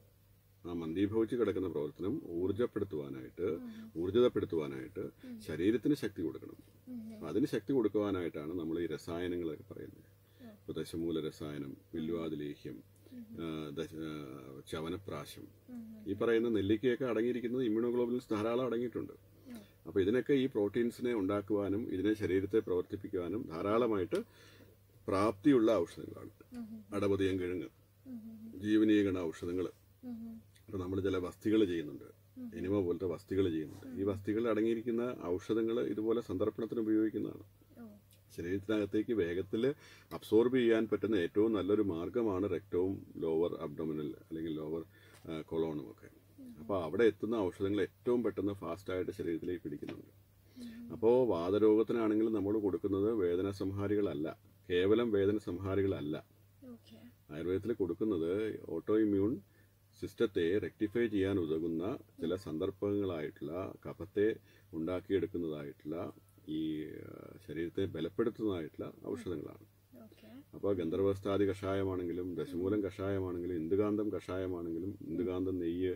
ആ മന്ദീഭവിച്ച് കിടക്കുന്ന പ്രവർത്തനം ഊർജപ്പെടുത്തുവാനായിട്ട് ഊർജിതപ്പെടുത്തുവാനായിട്ട് ശരീരത്തിന് ശക്തി കൊടുക്കണം അപ്പൊ അതിന് ശക്തി കൊടുക്കുവാനായിട്ടാണ് നമ്മൾ ഈ രസായനങ്ങളൊക്കെ പറയുന്നത് ഇപ്പൊ ദശമൂല രസായനം വില്ലുവാതി ലേഹ്യം ആ, ദശ- ആ, ചവനപ്രാശം ഈ പറയുന്ന നെല്ലിക്കയൊക്കെ അടങ്ങിയിരിക്കുന്നത് ഇമ്മ്യൂണോഗ്ലോബുലിൻസ് ധാരാളം അടങ്ങിയിട്ടുണ്ട് അപ്പൊ ഇതിനൊക്കെ ഈ പ്രോട്ടീൻസിനെ ഉണ്ടാക്കുവാനും ഇതിനെ ശരീരത്തെ പ്രവർത്തിപ്പിക്കുവാനും ധാരാളമായിട്ട് പ്രാപ്തിയുള്ള ഔഷധങ്ങളാണ് അടപതിയം കിഴങ്ങ് ജീവനീകരണ ഔഷധങ്ങൾ ഇപ്പൊ നമ്മൾ ചില വസ്തികൾ ചെയ്യുന്നുണ്ട് എനിമ പോലത്തെ വസ്തികൾ ചെയ്യുന്നുണ്ട് ഈ വസ്തികളിൽ അടങ്ങിയിരിക്കുന്ന ഔഷധങ്ങൾ ഇതുപോലെ സന്ദർപ്പണത്തിന് ഉപയോഗിക്കുന്നതാണ് ഓ ശരീരത്തിനകത്തേക്ക് വേഗത്തിൽ അബ്സോർബ് ചെയ്യാൻ പറ്റുന്ന ഏറ്റവും നല്ലൊരു മാർഗമാണ് രക്തവും ലോവർ അബ്ഡോമിനൽ അല്ലെങ്കിൽ ലോവർ കൊളോണും ഒക്കെ അപ്പോൾ അവിടെ എത്തുന്ന ഔഷധങ്ങൾ ഏറ്റവും പെട്ടെന്ന് ഫാസ്റ്റായിട്ട് ശരീരത്തിലേക്ക് പിടിക്കുന്നുണ്ട് അപ്പോൾ വാതരോഗത്തിനാണെങ്കിലും നമ്മൾ കൊടുക്കുന്നത് വേദന സംഹാരികളല്ല കേവലം വേദന സംഹാരികളല്ല ഓക്കെ ആയുർവേദത്തിൽ കൊടുക്കുന്നത് ഓട്ടോ ഇമ്മ്യൂൺ സിസ്റ്റത്തെ റെക്ടിഫൈ ചെയ്യാൻ ഉതകുന്ന ചില സന്ദർഭങ്ങളായിട്ടുള്ള കഫത്തെ ഉണ്ടാക്കിയെടുക്കുന്നതായിട്ടുള്ള ഈ ആ, ശരീരത്തെ ബലപ്പെടുത്തുന്നതായിട്ടുള്ള ഔഷധങ്ങളാണ് ഓക്കെ അപ്പോൾ ഗന്ധർവസ്ഥാതി കഷായമാണെങ്കിലും ദശമൂലം കഷായമാണെങ്കിലും ഇന്ദുകാന്തം കഷായമാണെങ്കിലും ഇന്ദുകാന്തം നെയ്യ്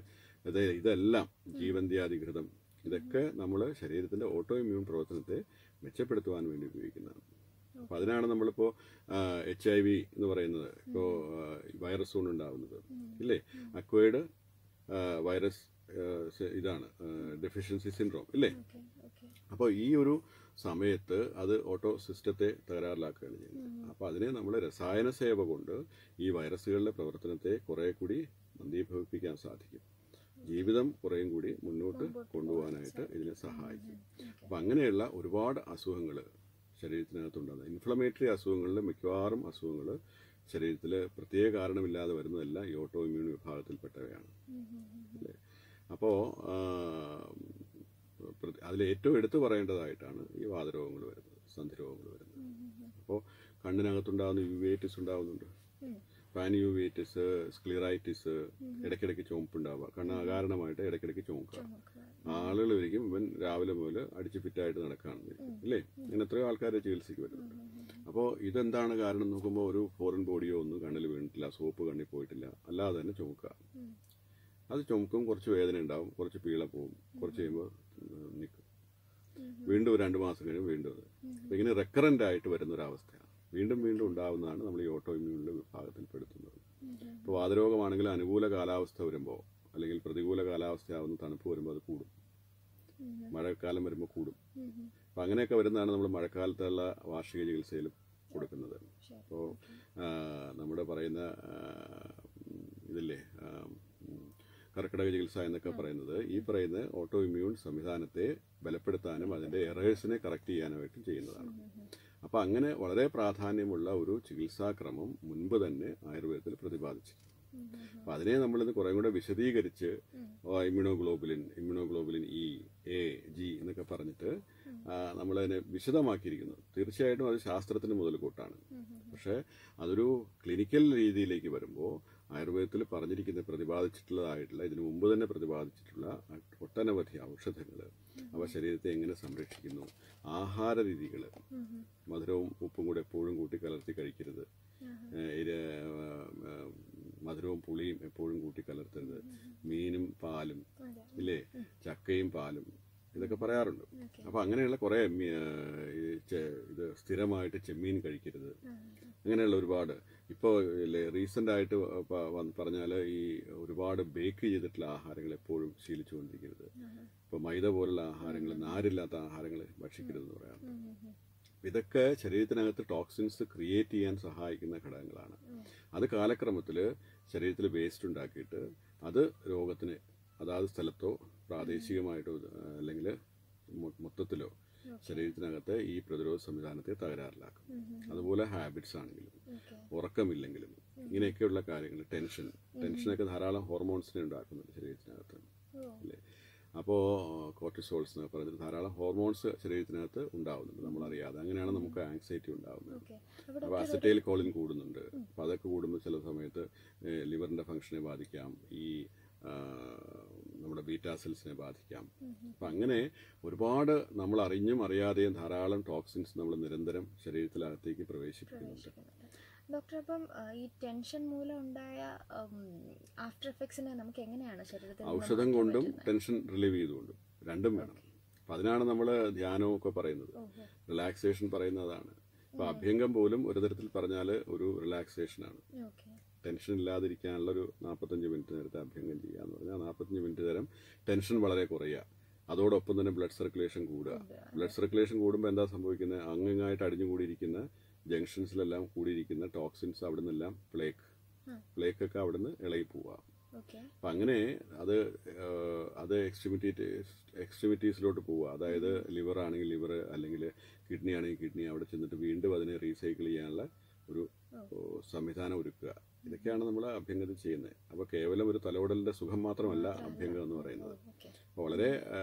ഇത് ഇതെല്ലാം ജീവന്ത്യാധികൃതം ഇതൊക്കെ നമ്മൾ ശരീരത്തിന്റെ ഓട്ടോ ഇമ്മ്യൂൺ പ്രവർത്തനത്തെ മെച്ചപ്പെടുത്തുവാൻ വേണ്ടി ഉപയോഗിക്കുന്നതാണ് അപ്പൊ അതിനാണ് നമ്മളിപ്പോ എച്ച് ഐ വി എന്ന് പറയുന്നത് ഇപ്പോ വൈറസ് കൊണ്ട് ഉണ്ടാവുന്നത് ഇല്ലേ അക്വൈഡ് വൈറസ് ഇതാണ് ഡെഫിഷ്യൻസി സിൻഡ്രോം ഇല്ലേ ഓക്കെ ഓക്കെ അപ്പോൾ ഈ ഒരു സമയത്ത് അത് ഓട്ടോ സിസ്റ്റത്തെ തകരാറിലാക്കുകയാണ് ചെയ്യുന്നത് അപ്പോൾ അതിനെ നമ്മൾ രസായന സേവ കൊണ്ട് ഈ വൈറസുകളുടെ പ്രവർത്തനത്തെ കുറെ കൂടി മന്ദീഭവിപ്പിക്കാൻ സാധിക്കും ജീവിതം കുറേയും കൂടി മുന്നോട്ട് കൊണ്ടുപോകാനായിട്ട് ഇതിനെ സഹായിക്കും അപ്പം അങ്ങനെയുള്ള ഒരുപാട് അസുഖങ്ങൾ ശരീരത്തിനകത്തുണ്ടാകുന്നത് ഇൻഫ്ലമേറ്ററി അസുഖങ്ങളിൽ മിക്കവാറും അസുഖങ്ങൾ ശരീരത്തിൽ പ്രത്യേക കാരണമില്ലാതെ വരുന്നതെല്ലാം ഈ ഓട്ടോ ഇമ്മ്യൂൺ വിഭാഗത്തിൽപ്പെട്ടവയാണ് അല്ലേ അപ്പോൾ അതിൽ ഏറ്റവും എടുത്തു പറയേണ്ടതായിട്ടാണ് ഈ വാതരോഗങ്ങൾ വരുന്നത് സന്ധിരോഗങ്ങൾ വരുന്നത് അപ്പോൾ കണ്ണിനകത്തുണ്ടാകുന്ന യുവേറ്റിസ് ഉണ്ടാകുന്നുണ്ട് പാൻ യുവേറ്റിസ് സ്ക്ലിറൈറ്റിസ് ഇടയ്ക്കിടയ്ക്ക് ചുമപ്പുണ്ടാവുക കണ്ണ് അകാരണമായിട്ട് ഇടയ്ക്കിടയ്ക്ക് ചുമക്കുക ആളുകൾ ഒരിക്കും ഇവൻ രാവിലെ മുതൽ അടിച്ച് ഫിറ്റായിട്ട് നടക്കുകയാണ് ഇല്ലേ ഇങ്ങനെ എത്രയോ ആൾക്കാരെ ചികിത്സയ്ക്ക് വരുന്നുണ്ട് അപ്പോൾ ഇതെന്താണ് കാരണം നോക്കുമ്പോൾ ഒരു ഫോറിൻ ബോഡിയോ ഒന്നും കണ്ണിൽ വീണിട്ടില്ല സോപ്പ് കണ്ണിൽ പോയിട്ടില്ല അല്ലാതെ തന്നെ ചുമക്കുക അത് ചുമക്കും കുറച്ച് വേദന ഉണ്ടാവും കുറച്ച് പീള പോവും കുറച്ച് കഴിയുമ്പോൾ നിൽക്കും വീണ്ടും ഒരു രണ്ട് മാസം കഴിയുമ്പോൾ വീണ്ടും അത് അപ്പൊ ഇങ്ങനെ റെക്കറന്റ് ആയിട്ട് വരുന്ന ഒരു അവസ്ഥയാണ് വീണ്ടും വീണ്ടും ഉണ്ടാവുന്നതാണ് നമ്മൾ ഈ ഓട്ടോ ഇമ്മ്യൂണിന്റെ വിഭാഗത്തിൽ പെടുത്തുന്നത് ഇപ്പോൾ വാതരോഗമാണെങ്കിൽ അനുകൂല കാലാവസ്ഥ വരുമ്പോൾ അല്ലെങ്കിൽ പ്രതികൂല കാലാവസ്ഥയാവുന്ന തണുപ്പ് വരുമ്പോൾ അത് കൂടും മഴക്കാലം വരുമ്പോൾ കൂടും അപ്പം അങ്ങനെയൊക്കെ വരുന്നതാണ് നമ്മൾ മഴക്കാലത്തുള്ള വാർഷിക ചികിത്സയിലും കൊടുക്കുന്നത് അപ്പോൾ നമ്മുടെ പറയുന്ന ആ, ഉം, ഇതില്ലേ ആ, ഉം, കർക്കിടക ചികിത്സ എന്നൊക്കെ പറയുന്നത് ഈ പറയുന്ന ഓട്ടോ ഇമ്മ്യൂൺ സംവിധാനത്തെ ബലപ്പെടുത്താനും അതിന്റെ എറേഴ്സിനെ കറക്റ്റ് ചെയ്യാനുമായിട്ടും ചെയ്യുന്നതാണ് അപ്പോൾ അങ്ങനെ വളരെ പ്രാധാന്യമുള്ള ഒരു ചികിത്സാക്രമം മുൻപ് തന്നെ ആയുർവേദത്തിൽ പ്രതിപാദിച്ചിട്ടുണ്ട് അപ്പൊ അതിനെ നമ്മളിത് കുറെ കൂടെ വിശദീകരിച്ച് immunoglobulin immunoglobulin E A G എന്നൊക്കെ പറഞ്ഞിട്ട് ആ, നമ്മളതിനെ വിശദമാക്കിയിരിക്കുന്നു തീർച്ചയായിട്ടും അത് ശാസ്ത്രത്തിന് മുതൽക്കൂട്ടാണ് പക്ഷേ അതൊരു ക്ലിനിക്കൽ രീതിയിലേക്ക് വരുമ്പോൾ ആയുർവേദത്തിൽ പറഞ്ഞിരിക്കുന്ന പ്രതിപാദിച്ചിട്ടുള്ളതായിട്ടുള്ള ഇതിനു മുമ്പ് തന്നെ പ്രതിപാദിച്ചിട്ടുള്ള ഒട്ടനവധി ഔഷധങ്ങൾ അവ ശരീരത്തെ എങ്ങനെ സംരക്ഷിക്കുന്നു ആഹാര രീതികൾ മധുരവും ഉപ്പും കൂടെ എപ്പോഴും കൂട്ടി കലർത്തി കഴിക്കരുത് ഏഹ് ഇത് ഏഹ് മധുരവും പുളിയും എപ്പോഴും കൂട്ടി കലർത്തരുത് മീനും പാലും ഇല്ലേ ചക്കയും പാലും ഇതൊക്കെ പറയാറുണ്ട് അപ്പൊ അങ്ങനെയുള്ള കുറെ മീ- ഏഹ് ഈ ചെ- ഇത് സ്ഥിരമായിട്ട് ചെമ്മീൻ കഴിക്കരുത് അങ്ങനെയുള്ള ഒരുപാട് ഇപ്പോൾ റീസെന്റ് ആയിട്ട് പ- വന്ന് പറഞ്ഞാല് ഈ ഒരുപാട് ബേക്ക് ചെയ്തിട്ടുള്ള ആഹാരങ്ങൾ എപ്പോഴും ശീലിച്ചുകൊണ്ടിരിക്കരുത് ഇപ്പൊ മൈദ പോലുള്ള ആഹാരങ്ങൾ നാരില്ലാത്ത ആഹാരങ്ങൾ ഭക്ഷിക്കരുതെന്ന് പറയാറുണ്ട് ഇതൊക്കെ ശരീരത്തിനകത്ത് ടോക്സിൻസ് ക്രിയേറ്റ് ചെയ്യാൻ സഹായിക്കുന്ന ഘടകങ്ങളാണ് അത് കാലക്രമത്തിൽ ശരീരത്തിൽ വേസ്റ്റ് ഉണ്ടാക്കിയിട്ട് അത് രോഗത്തിന് അതാത് സ്ഥലത്തോ പ്രാദേശികമായിട്ടോ അല്ലെങ്കിൽ മൊത്തത്തിലോ ശരീരത്തിനകത്ത് ഈ പ്രതിരോധ സംവിധാനത്തെ തകരാറിലാക്കും അതുപോലെ ഹാബിറ്റ്സ് ആണെങ്കിലും ഉറക്കമില്ലെങ്കിലും ഇങ്ങനെയൊക്കെയുള്ള കാര്യങ്ങൾ ടെൻഷൻ ടെൻഷനൊക്കെ ധാരാളം ഹോർമോൺസിനെ ഉണ്ടാക്കുന്നുണ്ട് ശരീരത്തിനകത്ത് അല്ലേ അപ്പോൾ കോർട്ടിസോൾസ് എന്നൊക്കെ പറഞ്ഞിട്ട് ധാരാളം ഹോർമോൺസ് ശരീരത്തിനകത്ത് ഉണ്ടാവുന്നുണ്ട് നമ്മളറിയാതെ അങ്ങനെയാണ് നമുക്ക് ആങ്സൈറ്റി ഉണ്ടാവുന്നത് ഓക്കെ അവിടെ അപ്പോൾ അസറ്റൈൽ കോളിൻ കൂടുന്നുണ്ട് അപ്പോൾ അതൊക്കെ കൂടുമ്പോൾ ചില സമയത്ത് ലിവറിന്റെ ഫംഗ്ഷനെ ബാധിക്കാം ഈ ആ, നമ്മുടെ ബീറ്റാ സെൽസിനെ ബാധിക്കാം അപ്പം അങ്ങനെ ഒരുപാട് നമ്മൾ അറിഞ്ഞും അറിയാതെയും ധാരാളം ടോക്സിൻസ് നമ്മൾ നിരന്തരം ശരീരത്തിനകത്തേക്ക് പ്രവേശിപ്പിക്കുന്നുണ്ട് ഡോക്ടർ അപ്പം ആ, ഈ ടെൻഷൻ മൂലം ഉണ്ടായ ആഫ്റ്റർ എഫക്ട്സിനെ നമുക്ക് എങ്ങനെയാണ് ശരീരത്തിൽ നിന്ന് ഔഷധം മാറ്റാൻ കൊണ്ടും പറ്റുന്നത്? ടെൻഷൻ റിലീവ് ചെയ്തുകൊണ്ടും രണ്ടും വേണം അപ്പം അതിനാണ് നമ്മൾ ധ്യാനവും ഒക്കെ പറയുന്നത് ഓഹോ. റിലാക്സേഷൻ പറയുന്നതാണ് ഇപ്പൊ അഭ്യംഗം പോലും ഒരു തരത്തിൽ പറഞ്ഞാൽ ഒരു റിലാക്സേഷൻ ആണ് ഓക്കെ ടെൻഷൻ ഇല്ലാതിരിക്കാനുള്ള ഒരു നാൽപ്പത്തഞ്ച് മിനിറ്റ് നേരത്തെ അഭ്യംഗം ചെയ്യുക എന്ന് പറഞ്ഞാൽ നാൽപ്പത്തഞ്ച് മിനിറ്റ് നേരം ടെൻഷൻ വളരെ കുറയുക അതോടൊപ്പം തന്നെ ബ്ലഡ് സർക്കുലേഷൻ കൂടുക ബ്ലഡ് സർക്കുലേഷൻ കൂടുമ്പോൾ എന്താ സംഭവിക്കുന്നത് അങ്ങിങ്ങായിട്ട് അടിഞ്ഞുകൂടിയിരിക്കുന്ന ജംഗ്ഷൻസിലെല്ലാം കൂടിയിരിക്കുന്ന ടോക്സിൻസ് അവിടെ നിന്നെല്ലാം പ്ലേക്ക് പ്ലേക്ക് ഒക്കെ അവിടുന്ന് ഇളകി പോവുക ഓക്കെ അപ്പം അങ്ങനെ അത് ഏഹ്, അത് എക്സ്ട്രിമിറ്റി എക്സ്ട്രിമിറ്റീസിലോട്ട് പോവുക അതായത് ലിവർ ആണെങ്കിൽ ലിവർ അല്ലെങ്കിൽ കിഡ്നി ആണെങ്കിൽ കിഡ്നി അവിടെ ചെന്നിട്ട് വീണ്ടും അതിനെ റീസൈക്കിൾ ചെയ്യാനുള്ള ഒരു ഓ, സംവിധാനം ഒരുക്കുക ഇതൊക്കെയാണ് നമ്മൾ അഭ്യംഗത്തിൽ ചെയ്യുന്നത് അപ്പോൾ കേവലം ഒരു തലോടലിന്റെ സുഖം മാത്രമല്ല അഭ്യംഗം എന്ന് പറയുന്നത് ഓക്കെ അപ്പോൾ വളരെ ആ,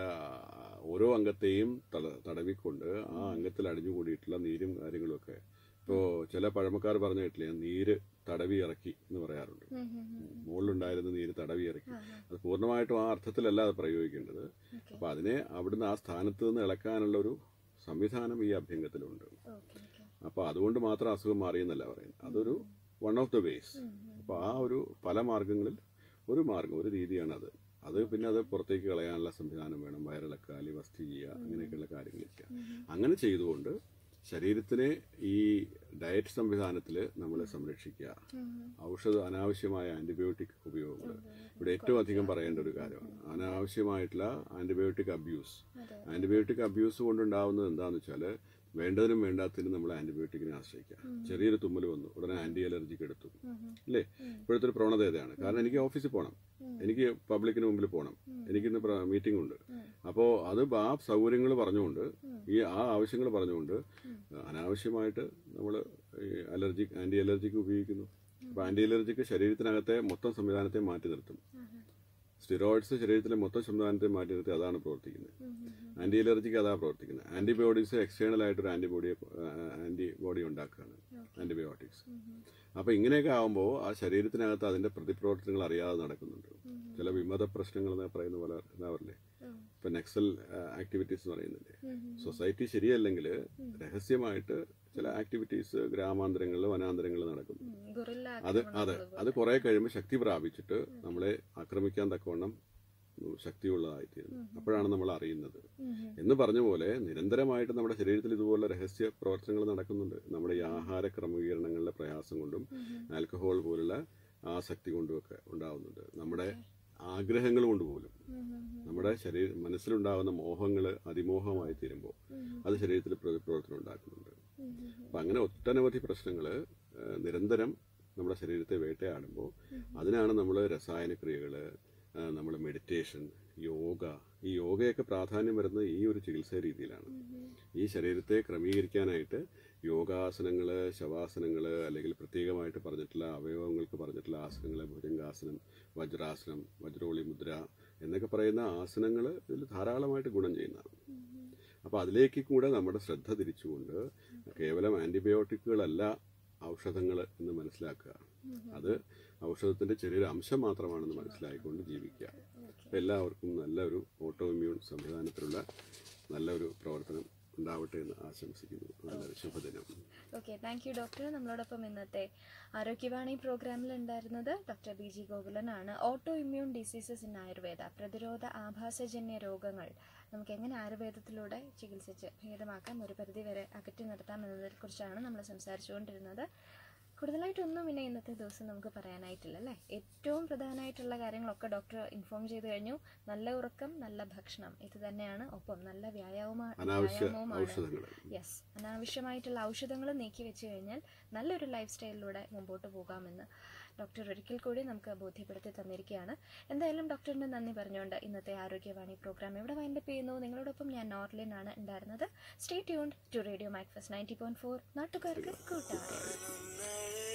ഓരോ അംഗത്തെയും തട തടവിക്കൊണ്ട് ആ അംഗത്തിൽ അടിഞ്ഞുകൂടിയിട്ടുള്ള നീരും കാര്യങ്ങളും ഒക്കെ ഇപ്പോൾ ചില പഴമക്കാർ പറഞ്ഞു കേട്ടില്ലേ നീര് തടവി ഇറക്കി എന്ന് പറയാറുണ്ട് മുകളിലുണ്ടായിരുന്ന നീര് തടവി ഇറക്കി അത് പൂർണ്ണമായിട്ടും ആ അർത്ഥത്തിലല്ല അത് പ്രയോഗിക്കേണ്ടത് ഓക്കെ അപ്പോൾ അതിനെ അവിടുന്ന് ആ സ്ഥാനത്ത് നിന്ന് ഇളക്കാനുള്ള ഒരു സംവിധാനം ഈ അഭ്യംഗത്തിലുണ്ട് ഓക്കെ ഓക്കെ അപ്പോൾ അതുകൊണ്ട് മാത്രം അസുഖം മാറിയെന്നല്ല പറയുന്നത് അതൊരു വൺ ഓഫ് ദ വേസ് അപ്പോൾ ആ ഒരു പല മാർഗങ്ങളിൽ ഒരു മാർഗം ഒരു രീതിയാണ് അത് അത് പിന്നെ അത് പുറത്തേക്ക് കളയാനുള്ള സംവിധാനം വേണം വയറിളക്കുക അല്ലെങ്കിൽ വസ്തി ചെയ്യുക അങ്ങനെയൊക്കെയുള്ള കാര്യങ്ങൾ ചെയ്യുക അങ്ങനെ ചെയ്തുകൊണ്ട് ശരീരത്തിനെ ഈ ഡയറ്റ് സംവിധാനത്തിൽ നമ്മൾ സംരക്ഷിക്കുക ഔഷധ അനാവശ്യമായ ആന്റിബയോട്ടിക് ഉപയോഗങ്ങൾ ഇവിടെ ഏറ്റവും അധികം പറയേണ്ട ഒരു കാര്യമാണ് അനാവശ്യമായിട്ടുള്ള ആന്റിബയോട്ടിക് അബ്യൂസ് അതെ ആന്റിബയോട്ടിക് അബ്യൂസ് കൊണ്ടുണ്ടാവുന്നത് എന്താണെന്ന് വെച്ചാൽ വേണ്ടതിനും വേണ്ടാത്തതിനും നമ്മൾ ആന്റിബയോട്ടിക്കിനെ ആശ്രയിക്കുക ചെറിയൊരു തുമ്മൽ വന്നു ഉടനെ ആന്റി അലർജിക്ക് എടുത്തു അല്ലേ ഇപ്പോഴത്തെ ഒരു പ്രവണത ഇതാണ് കാരണം എനിക്ക് ഓഫീസിൽ പോകണം എനിക്ക് പബ്ലിക്കിന് മുമ്പിൽ പോകണം എനിക്കിന്ന് മീറ്റിംഗ് ഉണ്ട് അപ്പോൾ അത് ആ സൗകര്യങ്ങൾ പറഞ്ഞുകൊണ്ട് ഈ ആ ആവശ്യങ്ങൾ പറഞ്ഞുകൊണ്ട് അനാവശ്യമായിട്ട് നമ്മൾ അലർജിക് ആന്റി അലർജിക്ക് ഉപയോഗിക്കുന്നു അപ്പോൾ ആന്റി അലർജിക്ക് ശരീരത്തിനകത്തെ മൊത്തം സംവിധാനത്തെ മാറ്റി നിർത്തും സ്റ്റിറോയിഡ്സ് ശരീരത്തിലെ മൊത്തം സംവിധാനത്തെ മാറ്റി നിർത്തി അതാണ് പ്രവർത്തിക്കുന്നത് ആന്റി അലർജിക്ക് അതാണ് പ്രവർത്തിക്കുന്നത് ആന്റിബയോട്ടിക്സ് എക്സ്റ്റേണൽ ആയിട്ടൊരു ആന്റിബോഡിയെ ആന്റിബോഡി ഉണ്ടാക്കുകയാണ് ആന്റിബയോട്ടിക്സ് അപ്പോൾ ഇങ്ങനെയൊക്കെ ആകുമ്പോൾ ആ ശരീരത്തിനകത്ത് അതിന്റെ പ്രതിപ്രവർത്തനങ്ങൾ അറിയാതെ നടക്കുന്നുണ്ട് ചില വിമത പ്രശ്നങ്ങൾ എന്ന് പറയുന്ന പോലെ ഉണ്ടാവില്ലേ ഇപ്പൊ നക്സൽ ആക്ടിവിറ്റീസ് എന്ന് പറയുന്നില്ലേ സൊസൈറ്റി ശരിയല്ലെങ്കിൽ രഹസ്യമായിട്ട് ചില ആക്ടിവിറ്റീസ് ഗ്രാമാന്തരങ്ങളിൽ വനാന്തരങ്ങളിൽ നടക്കുന്നു ഗൊറില്ല അത് അതെ അത് കുറെ കഴിയുമ്പോൾ ശക്തി പ്രാപിച്ചിട്ട് നമ്മളെ ആക്രമിക്കാൻ തക്കവണ്ണം ശക്തിയുള്ളതായിത്തീരുന്നു അപ്പോഴാണ് നമ്മൾ അറിയുന്നത് എന്ന് പറഞ്ഞ പോലെ നിരന്തരമായിട്ട് നമ്മുടെ ശരീരത്തിൽ ഇതുപോലെ രഹസ്യ പ്രവർത്തനങ്ങൾ നടക്കുന്നുണ്ട് നമ്മുടെ ഈ ആഹാര ക്രമീകരണങ്ങളിലെ പ്രയാസം കൊണ്ടും ആൽക്കഹോൾ പോലുള്ള ആസക്തി കൊണ്ടുമൊക്കെ ഉണ്ടാവുന്നുണ്ട് നമ്മുടെ ആഗ്രഹങ്ങൾ കൊണ്ട് പോലും നമ്മുടെ ശരീര മനസ്സിലുണ്ടാകുന്ന മോഹങ്ങൾ അതിമോഹമായി തീരുമ്പോൾ അത് ശരീരത്തിൽ പ്രതിപ്രവർത്തനം ഉണ്ടാക്കുന്നുണ്ട് അപ്പം അങ്ങനെ ഒട്ടനവധി പ്രശ്നങ്ങൾ നിരന്തരം നമ്മുടെ ശരീരത്തെ വേട്ടയാടുമ്പോൾ അതിനാണ് നമ്മൾ രസായനക്രിയകൾ നമ്മൾ മെഡിറ്റേഷൻ യോഗ ഈ യോഗയൊക്കെ പ്രാധാന്യം വരുന്നത് ഈ ഒരു ചികിത്സാ രീതിയിലാണ് ഈ ശരീരത്തെ ക്രമീകരിക്കാനായിട്ട് യോഗാസനങ്ങൾ ശവാസനങ്ങൾ അല്ലെങ്കിൽ പ്രത്യേകമായിട്ട് പറഞ്ഞിട്ടുള്ള അവയവങ്ങൾക്ക് പറഞ്ഞിട്ടുള്ള ആസനങ്ങൾ ഭുജംഗാസനം വജ്രാസനം വജ്രോളി മുദ്ര എന്നൊക്കെ പറയുന്ന ആസനങ്ങൾ ഇതിൽ ധാരാളമായിട്ട് ഗുണം ചെയ്യുന്നതാണ് അപ്പോൾ അതിലേക്ക് കൂടെ നമ്മുടെ ശ്രദ്ധ തിരിച്ചുകൊണ്ട് കേവലം ആന്റിബയോട്ടിക്കുകളല്ല ഔഷധങ്ങൾ എന്ന് മനസ്സിലാക്കുക അത് ഔഷധത്തിന്റെ ചെറിയൊരു അംശം മാത്രമാണെന്ന് മനസ്സിലാക്കിക്കൊണ്ട് ജീവിക്കുക അപ്പോൾ എല്ലാവർക്കും നല്ലൊരു ഓട്ടോ ഇമ്മ്യൂൺ സംവിധാനത്തിലുള്ള നല്ലൊരു പ്രവർത്തനം ഉണ്ടാവട്ടെ എന്ന് ആശംസിക്കുന്നു നല്ലൊരു ശുഭദിനം ഓക്കെ താങ്ക് യു ഡോക്ടർ നമ്മളോടൊപ്പം ഇന്നത്തെ ആരോഗ്യവാണി പ്രോഗ്രാമിൽ ഉണ്ടായിരുന്നത് ഡോക്ടർ ബി ജി ഗോകുലനാണ് autoimmune diseases in Ayurveda പ്രതിരോധ ആഭാസജന്യ രോഗങ്ങൾ നമുക്ക് എങ്ങനെ ആയുർവേദത്തിലൂടെ ചികിത്സിച്ച് ഭേദമാക്കാം ഒരു പരിധി വരെ അകറ്റി നിർത്താം എന്നതിനെക്കുറിച്ചാണ് നമ്മൾ സംസാരിച്ചുകൊണ്ടിരുന്നത് കൂടുതലായിട്ടൊന്നും പിന്നെ ഇന്നത്തെ ദിവസം നമുക്ക് പറയാനായിട്ടില്ല അല്ലേ ഏറ്റവും പ്രധാനമായിട്ടുള്ള കാര്യങ്ങളൊക്കെ ഡോക്ടർ ഇൻഫോം ചെയ്തു കഴിഞ്ഞു നല്ല ഉറക്കം നല്ല ഭക്ഷണം ഇത് തന്നെയാണ് ഒപ്പം നല്ല വ്യായാമ അനാവശ്യ വ്യായാമവുമാണ് ഔഷധങ്ങൾ യെസ് അനാവശ്യമായിട്ടുള്ള ഔഷധങ്ങൾ നീക്കി വെച്ച് കഴിഞ്ഞാൽ നല്ലൊരു ലൈഫ് സ്റ്റൈലിലൂടെ മുമ്പോട്ട് പോകാമെന്ന് ഡോക്ടർ ഒരിക്കൽ കൂടി നമുക്ക് ബോധ്യപ്പെടുത്തി തന്നിരിക്കുകയാണ് എന്തായാലും ഡോക്ടറിന് നന്ദി പറഞ്ഞുകൊണ്ട് ഇന്നത്തെ ആരോഗ്യവാണി പ്രോഗ്രാം ഇവിടെ വൈൻഡപ്പ് ചെയ്യുന്നു നിങ്ങളോടൊപ്പം ഞാൻ നോർലിൻ ആണ് ഉണ്ടായിരുന്നത് stay tuned to radio Macfast ninety point four നാട്ടുകാർക്ക് കൂട്ടാണ്